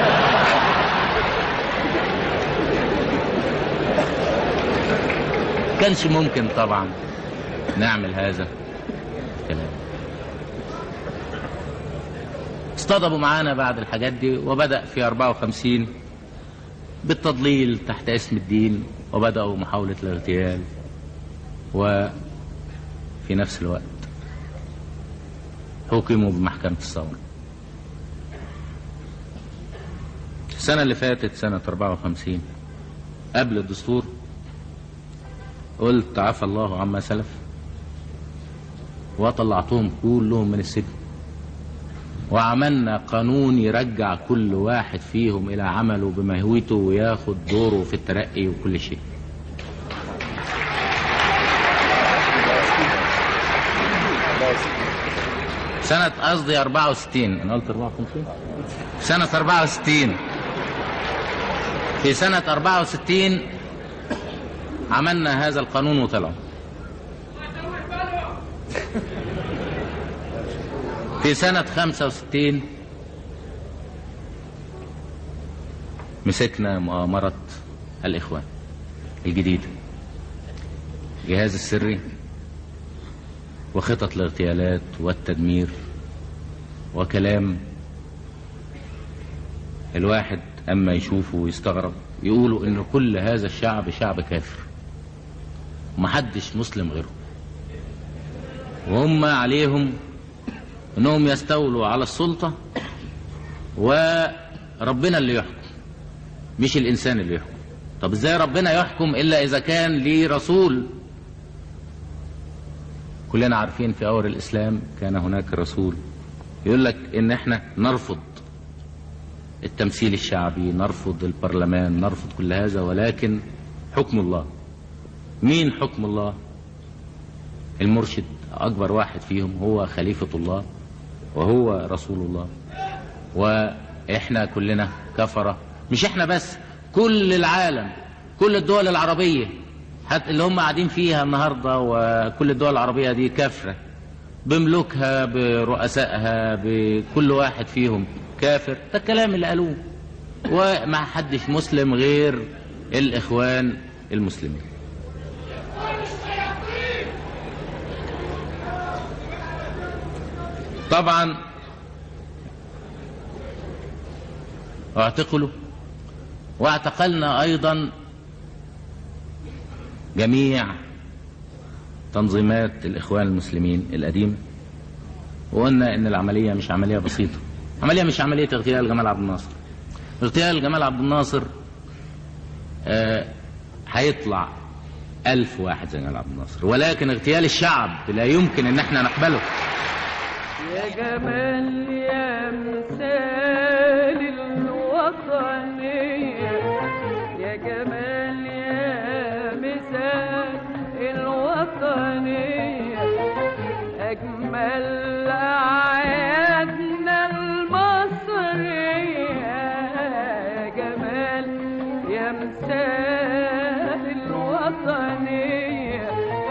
كانش ممكن طبعا نعمل هذا الكلام اصطدموا معانا بعد الحاجات دي وبدأ في 54 بالتضليل تحت اسم الدين وبدأوا محاولة الاغتيال وفي نفس الوقت حكموا بمحكمة الثورة السنة اللي فاتت سنة 54 قبل الدستور قلت عفى الله عما سلف وطلعتهم كلهم من السجن وعملنا قانون يرجع كل واحد فيهم إلى عمله بمهوته وياخد دوره في الترقي وكل شيء سنة قصدي 64 أنا قلت 54 سنة 64 في سنة 64 عملنا هذا القانون وطلع في سنة 65 مسكنا مؤامرة الإخوان الجديدة الجهاز السري وخطط الاغتيالات والتدمير وكلام الواحد أما يشوفه ويستغرب يقولوا إن كل هذا الشعب شعب كافر ومحدش مسلم غيره وهم عليهم انهم يستولوا على السلطة وربنا اللي يحكم مش الانسان اللي يحكم طب ازاي ربنا يحكم الا اذا كان ليه رسول كلنا عارفين في اول الاسلام كان هناك رسول يقول لك ان احنا نرفض التمثيل الشعبي نرفض البرلمان نرفض كل هذا ولكن حكم الله مين حكم الله المرشد اكبر واحد فيهم هو خليفة الله وهو رسول الله واحنا كلنا كفرة مش احنا بس كل العالم كل الدول العربية حتى اللي هم قاعدين فيها النهاردة وكل الدول العربية دي كافرة بملوكها برؤسائها بكل واحد فيهم كافر ده الكلام اللي قالوه وما حدش مسلم غير الإخوان المسلمين طبعا اعتقلوا واعتقلنا ايضا جميع تنظيمات الإخوان المسلمين القديمة وقلنا إن العملية مش عملية بسيطة عملية مش عملية اغتيال جمال عبد الناصر اغتيال جمال عبد الناصر آه، هيطلع ألف واحد زي جمال عبد الناصر ولكن اغتيال الشعب لا يمكن إن احنا نقبله يا جمال يا مثال الوطنية يا جمال يا مثال الوطنية أجمل أعيادنا المصرية يا جمال يا مثال الوطنية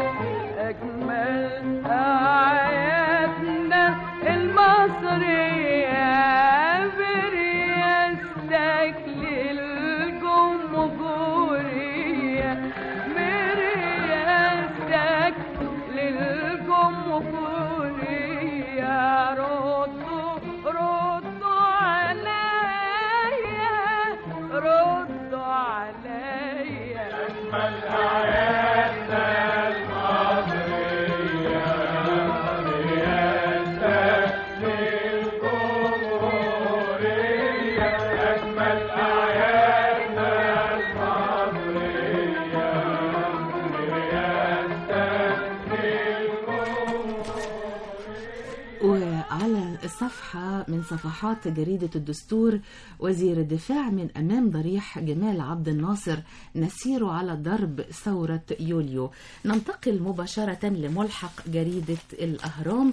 أجمل أعيادنا المصرية برياستك للجمهورية برياستك للجمهورية ردوا ردوا عليا ردوا عليا أجمل أعيادنا وعلى الصفحة من صفحات جريدة الدستور وزير الدفاع من أمام ضريح جمال عبد الناصر نسير على ضرب ثورة يوليو ننتقل مباشرة لملحق جريدة الأهرام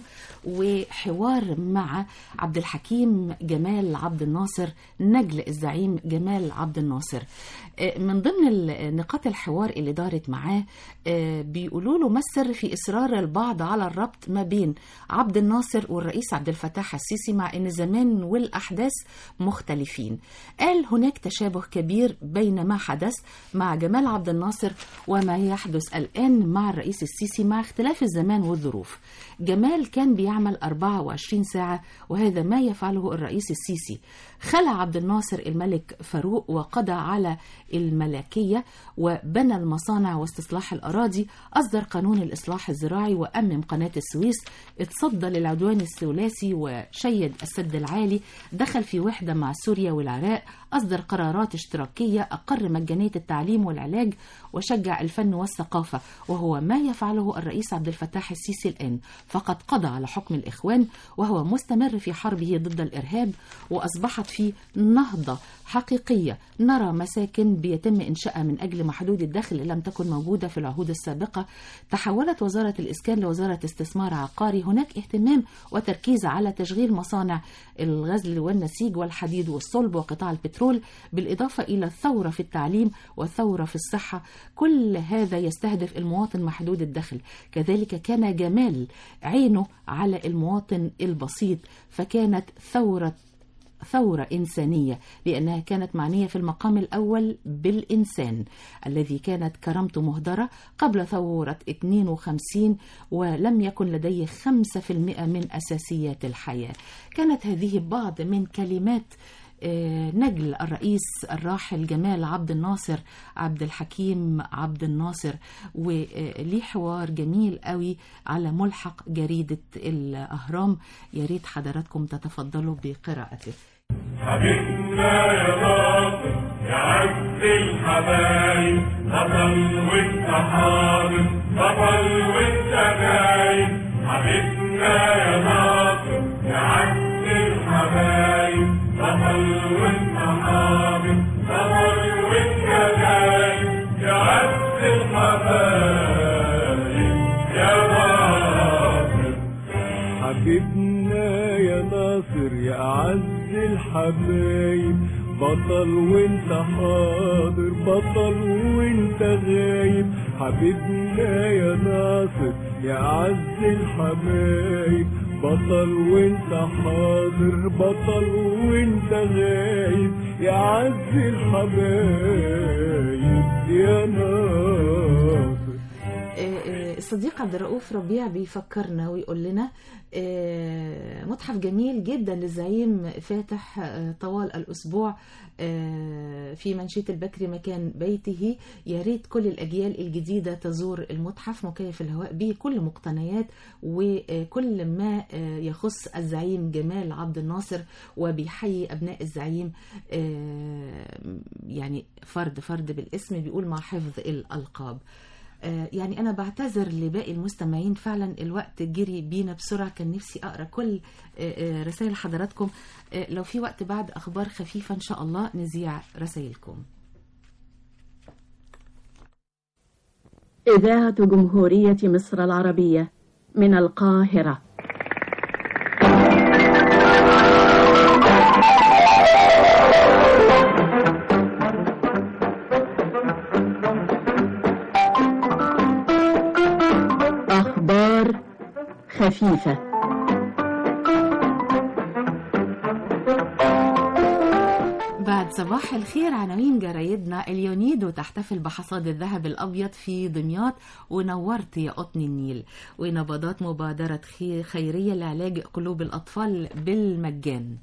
وحوار مع عبد الحكيم جمال عبد الناصر نجل الزعيم جمال عبد الناصر آه، من ضمن ال- نقاط الحوار اللي دارت معاه آه، بيقولوا له ما السر في إصرار البعض على الربط ما بين عبد الناصر والرئيس عبد الفتاح السيسي مع أن الزمان والأحداث مختلفين قال هناك تشابه كبير بين ما حدث مع جمال عبد الناصر وما يحدث الآن مع الرئيس السيسي مع اختلاف الزمان والظروف جمال كان بيعمل 24 ساعة وهذا ما يفعله الرئيس السيسي خلع عبد الناصر الملك فاروق وقضى على الملكية وبنى المصانع واستصلاح الأراضي أصدر قانون الإصلاح الزراعي وأمم قناة السويس اتصدى للعدوان الثلاثي وشيد السد العالي دخل في وحدة مع سوريا والعراق أصدر قرارات اشتراكية أقر مجانية التعليم والعلاج وشجع الفن والثقافة وهو ما يفعله الرئيس عبد الفتاح السيسي الآن فقد قضى على حكم الإخوان وهو مستمر في حربه ضد الإرهاب وأصبحت في نهضة حقيقية نرى مساكن بيتم إنشائها من أجل محدود الدخل لم تكن موجودة في العهود السابقة تحولت وزارة الإسكان لوزارة استثمار عقاري هناك اهتمام وتركيز على تشغيل مصانع الغزل والنسيج والحديد والصلب وقطاع البترول بالإضافة إلى الثورة في التعليم والثورة في الصحة كل هذا يستهدف المواطن محدود الدخل كذلك كان جمال عينه على المواطن البسيط فكانت ثورة ثورة إنسانية لأنها كانت معنية في المقام الأول بالإنسان الذي كانت كرامته مهدرة قبل ثورة 52 ولم يكن لديه 5% من أساسيات الحياة كانت هذه بعض من كلمات آه، نجل الرئيس الراحل جمال عبد الناصر عبد الحكيم عبد الناصر وليه حوار جميل قوي على ملحق جريدة الأهرام يا ريت حضراتكم تتفضلوا بقراءته حبيبنا يا باطل يا عز الحبايب بطل وانت حاضر بطل وانت غايب حبيبنا يا باطل يا عز الحبايب بطل وانت حاضر بطل وانت غايب يا عز الحبايب يا باطل حبيبنا يا ناصر يا أعز الحبايب بطل وانت حاضر بطل وانت غايب حبيبنا يا ناصر يا أعز الحبايب بطل وانت حاضر بطل وانت غايب يا عز الحبايب يا ناصر آه، آه، الصديق عبد الرؤوف ربيع بيفكرنا ويقول لنا آه، متحف جميل جدا للزعيم فاتح آه، طوال الأسبوع آه، في منشية البكري مكان بيته يا ريت كل الأجيال الجديدة تزور المتحف مكيف الهواء به كل مقتنيات وكل ما آه، يخص الزعيم جمال عبد الناصر وبيحيي أبناء الزعيم آه، يعني فرد فرد بالاسم بيقول مع حفظ الألقاب آه، يعني أنا بعتذر لباقي المستمعين فعلا الوقت جري بينا بسرعة كان نفسي أقرأ كل آه، آه، رسائل حضراتكم آه، لو في وقت بعد أخبار خفيفة إن شاء الله نذيع رسائلكم إذاعة جمهورية مصر العربية من القاهرة أخبار خفيفة بعد صباح الخير عناوين جرايدنا اليونيدو تحتفل بحصاد الذهب الأبيض في دمياط ونورت يا قطن النيل ونبضات مبادرة خي- خيرية لعلاج قلوب الأطفال بالمجان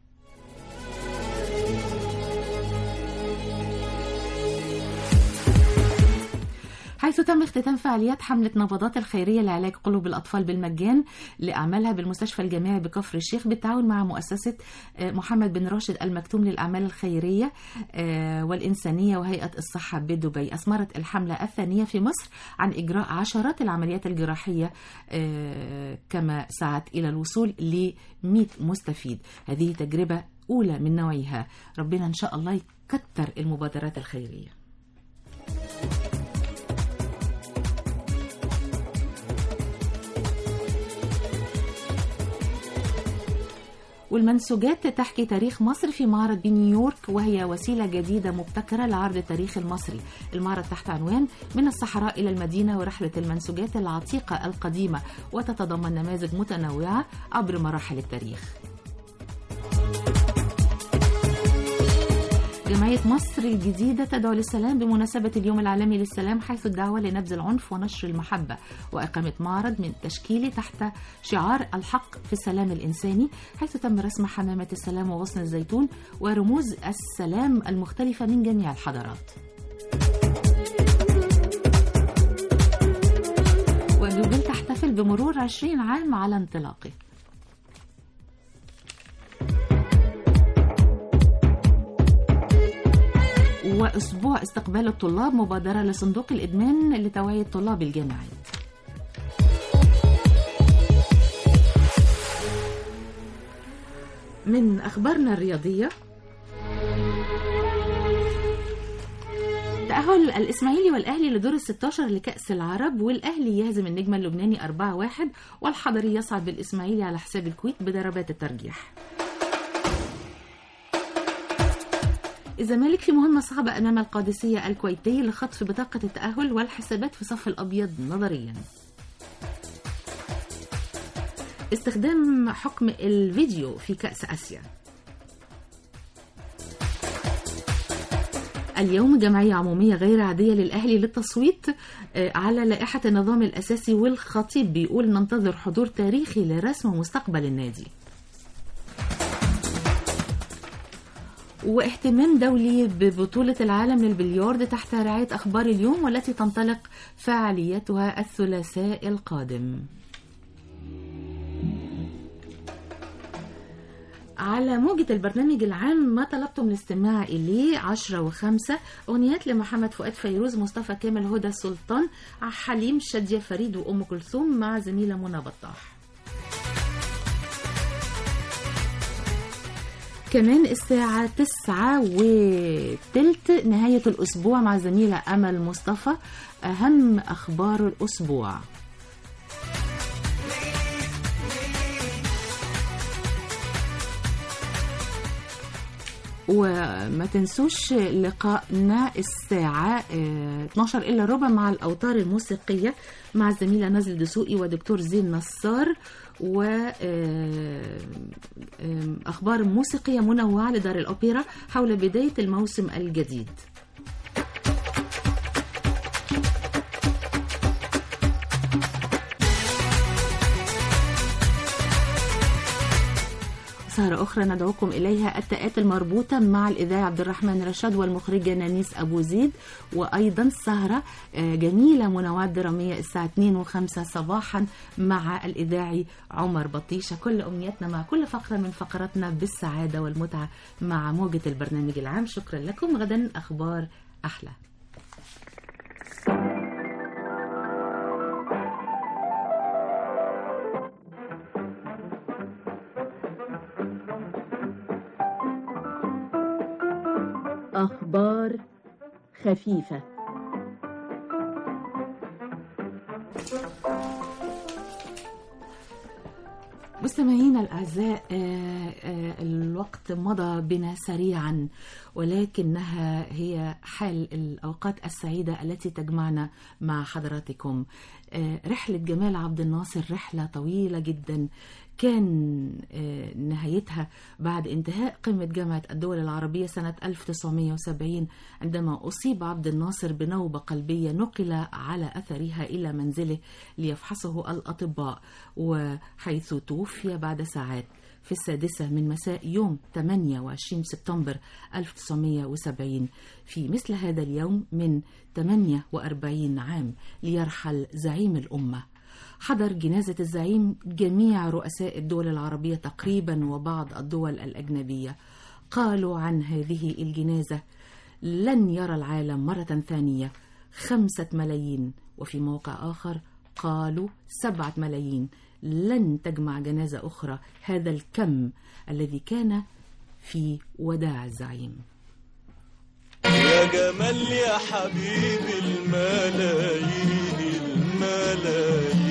حيث تم اختتام فعاليات حملة نبضات الخيرية لعلاج قلوب الأطفال بالمجان لأعمالها بالمستشفى الجامعي بكفر الشيخ بالتعاون مع مؤسسة آه، محمد بن راشد المكتوم للأعمال الخيرية آه، والإنسانية وهيئة الصحة بدبي أثمرت الحملة الثانية في مصر عن إجراء عشرات العمليات الجراحية آه، كما سعت إلى الوصول ل 100 مستفيد هذه تجربة أولى من نوعها ربنا إن شاء الله يكتر المبادرات الخيرية والمنسوجات تحكي تاريخ مصر في معرض بنيويورك وهي وسيلة جديدة مبتكرة لعرض التاريخ المصري المعرض تحت عنوان من الصحراء إلى المدينة ورحلة المنسوجات العتيقة القديمة وتتضمن نماذج متنوعة عبر مراحل التاريخ جمعية مصر الجديدة تدعو للسلام بمناسبة اليوم العالمي للسلام حيث الدعوة لنبذ العنف ونشر المحبة وإقامة معرض من تشكيله تحت شعار الحق في السلام الإنساني حيث تم رسم حمامة السلام وغصن الزيتون ورموز السلام المختلفة من جميع الحضارات وجوجل تحتفل بمرور 20 عام على انطلاقه وأسبوع استقبال الطلاب مبادرة لصندوق الإدمان لتوعية طلاب الجامعات من أخبارنا الرياضية تأهل الإسماعيلي والأهلي لدور ال 16 لكأس العرب والأهلي يهزم النجم اللبناني 4-1 والحضري يصعد بالإسماعيلي على حساب الكويت بضربات الترجيح الزمالك في مهمة صعبة أمام القادسية الكويتي لخطف بطاقة التأهل والحسابات في صف الأبيض نظريا استخدام حكم الفيديو في كأس آسيا اليوم جمعية عمومية غير عادية للأهلي للتصويت آه، على لائحة النظام الأساسي والخطيب بيقول ننتظر حضور تاريخي لرسم مستقبل النادي واهتمام دولي ببطولة العالم للبلياردو تحت رعاية أخبار اليوم والتي تنطلق فعاليتها الثلاثاء القادم على موجة البرنامج العام ما طلبتم الاستماع إليه عشرة وخمسة أغنيات لمحمد فؤاد فيروز مصطفى كامل هدى سلطان حليم شادية فريد وأم كلثوم مع زميلة منى بطاح كمان الساعة تسعة وتلت نهاية الأسبوع مع زميلة أمل مصطفى أهم أخبار الأسبوع وما تنسوش لقائنا الساعة آه، 12 إلا ربع مع الأوتار الموسيقية مع الزميلة نازل دسوقي ودكتور زين نصار وأخبار موسيقية منوعة لدار الأوبرا حول بداية الموسم الجديد مرة أخرى ندعوكم إليها التاءات المربوطة مع الإذاعي عبد الرحمن رشاد والمخرجة نانيس أبو زيد وأيضا سهرة آه، جميلة منوعات درامية الساعة 2 و5 صباحا مع الإذاعي عمر بطيشة كل أمنياتنا مع كل فقرة من فقراتنا بالسعادة والمتعة مع موجة البرنامج العام شكرا لكم غدا أخبار أحلى أخبار خفيفة مستمعينا الأعزاء آه، آه، الوقت مضى بنا سريعا ولكنها هي حال الأوقات السعيدة التي تجمعنا مع حضراتكم آه، رحلة جمال عبد الناصر رحلة طويلة جدا كان آه، نهايتها بعد انتهاء قمة جامعة الدول العربية سنة 1970 عندما أصيب عبد الناصر بنوبة قلبية نقل على أثرها إلى منزله ليفحصه الأطباء وحيث توفي بعد ساعات في السادسة من مساء يوم 28 سبتمبر 1970 في مثل هذا اليوم من 48 عام ليرحل زعيم الأمة حضر جنازة الزعيم جميع رؤساء الدول العربية تقريبا وبعض الدول الأجنبية قالوا عن هذه الجنازة لن يرى العالم مرة ثانية خمسة ملايين وفي موقع آخر قالوا سبعة ملايين لن تجمع جنازة أخرى هذا الكم الذي كان في وداع الزعيم يا جمال يا حبيبي الملايين الملايين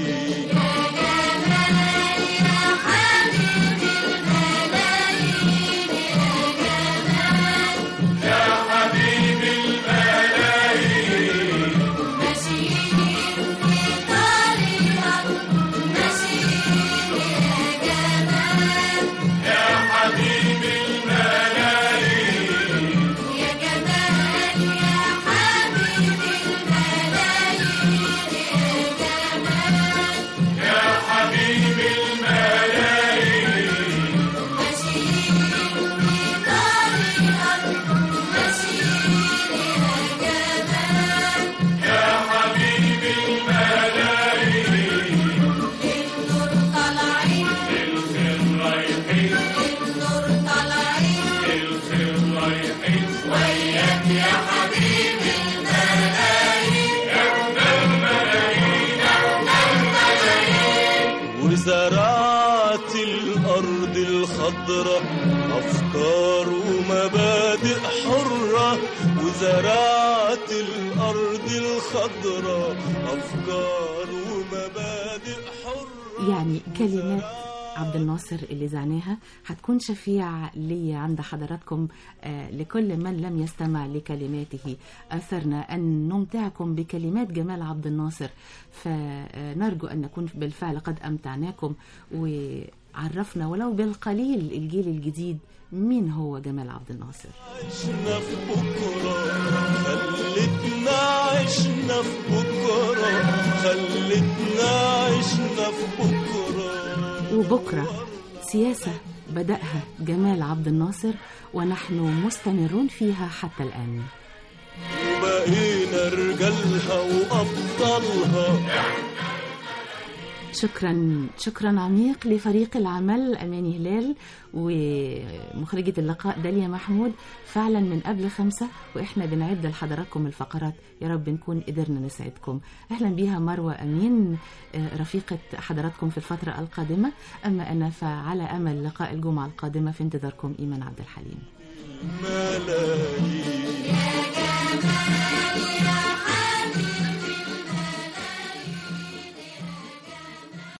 يا حبيبي الملايين ماشيين في طريقك ماشيين يا جمال يا حبيبي الملايين يا جمال يا حبيبي الملايين يا جمال يا حبيبي الملايين ماشيين في طريقك يا حبيبي الملايين النور طالعين الخير رايحين النور طالعين الخير رايحين وياك يا حبيبي الملايين احنا الملايين احنا الملايين وزرعت الأرض الخضراء أفكار ومبادئ حرة وزرعت الأرض الخضراء أفكار ومبادئ حرة يعني كلمات عبد الناصر اللي زعناها هتكون شفيع لي عند حضراتكم آه، لكل من لم يستمع لكلماته أثرنا أن نمتعكم بكلمات جمال عبد الناصر فنرجو أن نكون بالفعل قد أمتعناكم وعرفنا ولو بالقليل الجيل الجديد مين هو جمال عبد الناصر عشنا في بكرة خلتنا عشنا في بكرة خلتنا عشنا في بكرة وبكرة سياسة بدأها جمال عبد الناصر ونحن مستمرون فيها حتى الآن وبقينا رجالها وأبطالها شكرا شكرا عميق لفريق العمل أماني هلال ومخرجة اللقاء داليا محمود فعلا من قبل خمسة وإحنا بنعد لحضراتكم الفقرات يا رب نكون قدرنا نسعدكم أهلا بيها مروة أمين آه، رفيقة حضراتكم في الفترة القادمة أما أنا فعلى أمل لقاء الجمعة القادمة في انتظاركم إيمان عبد الحليم ملايين يا جمال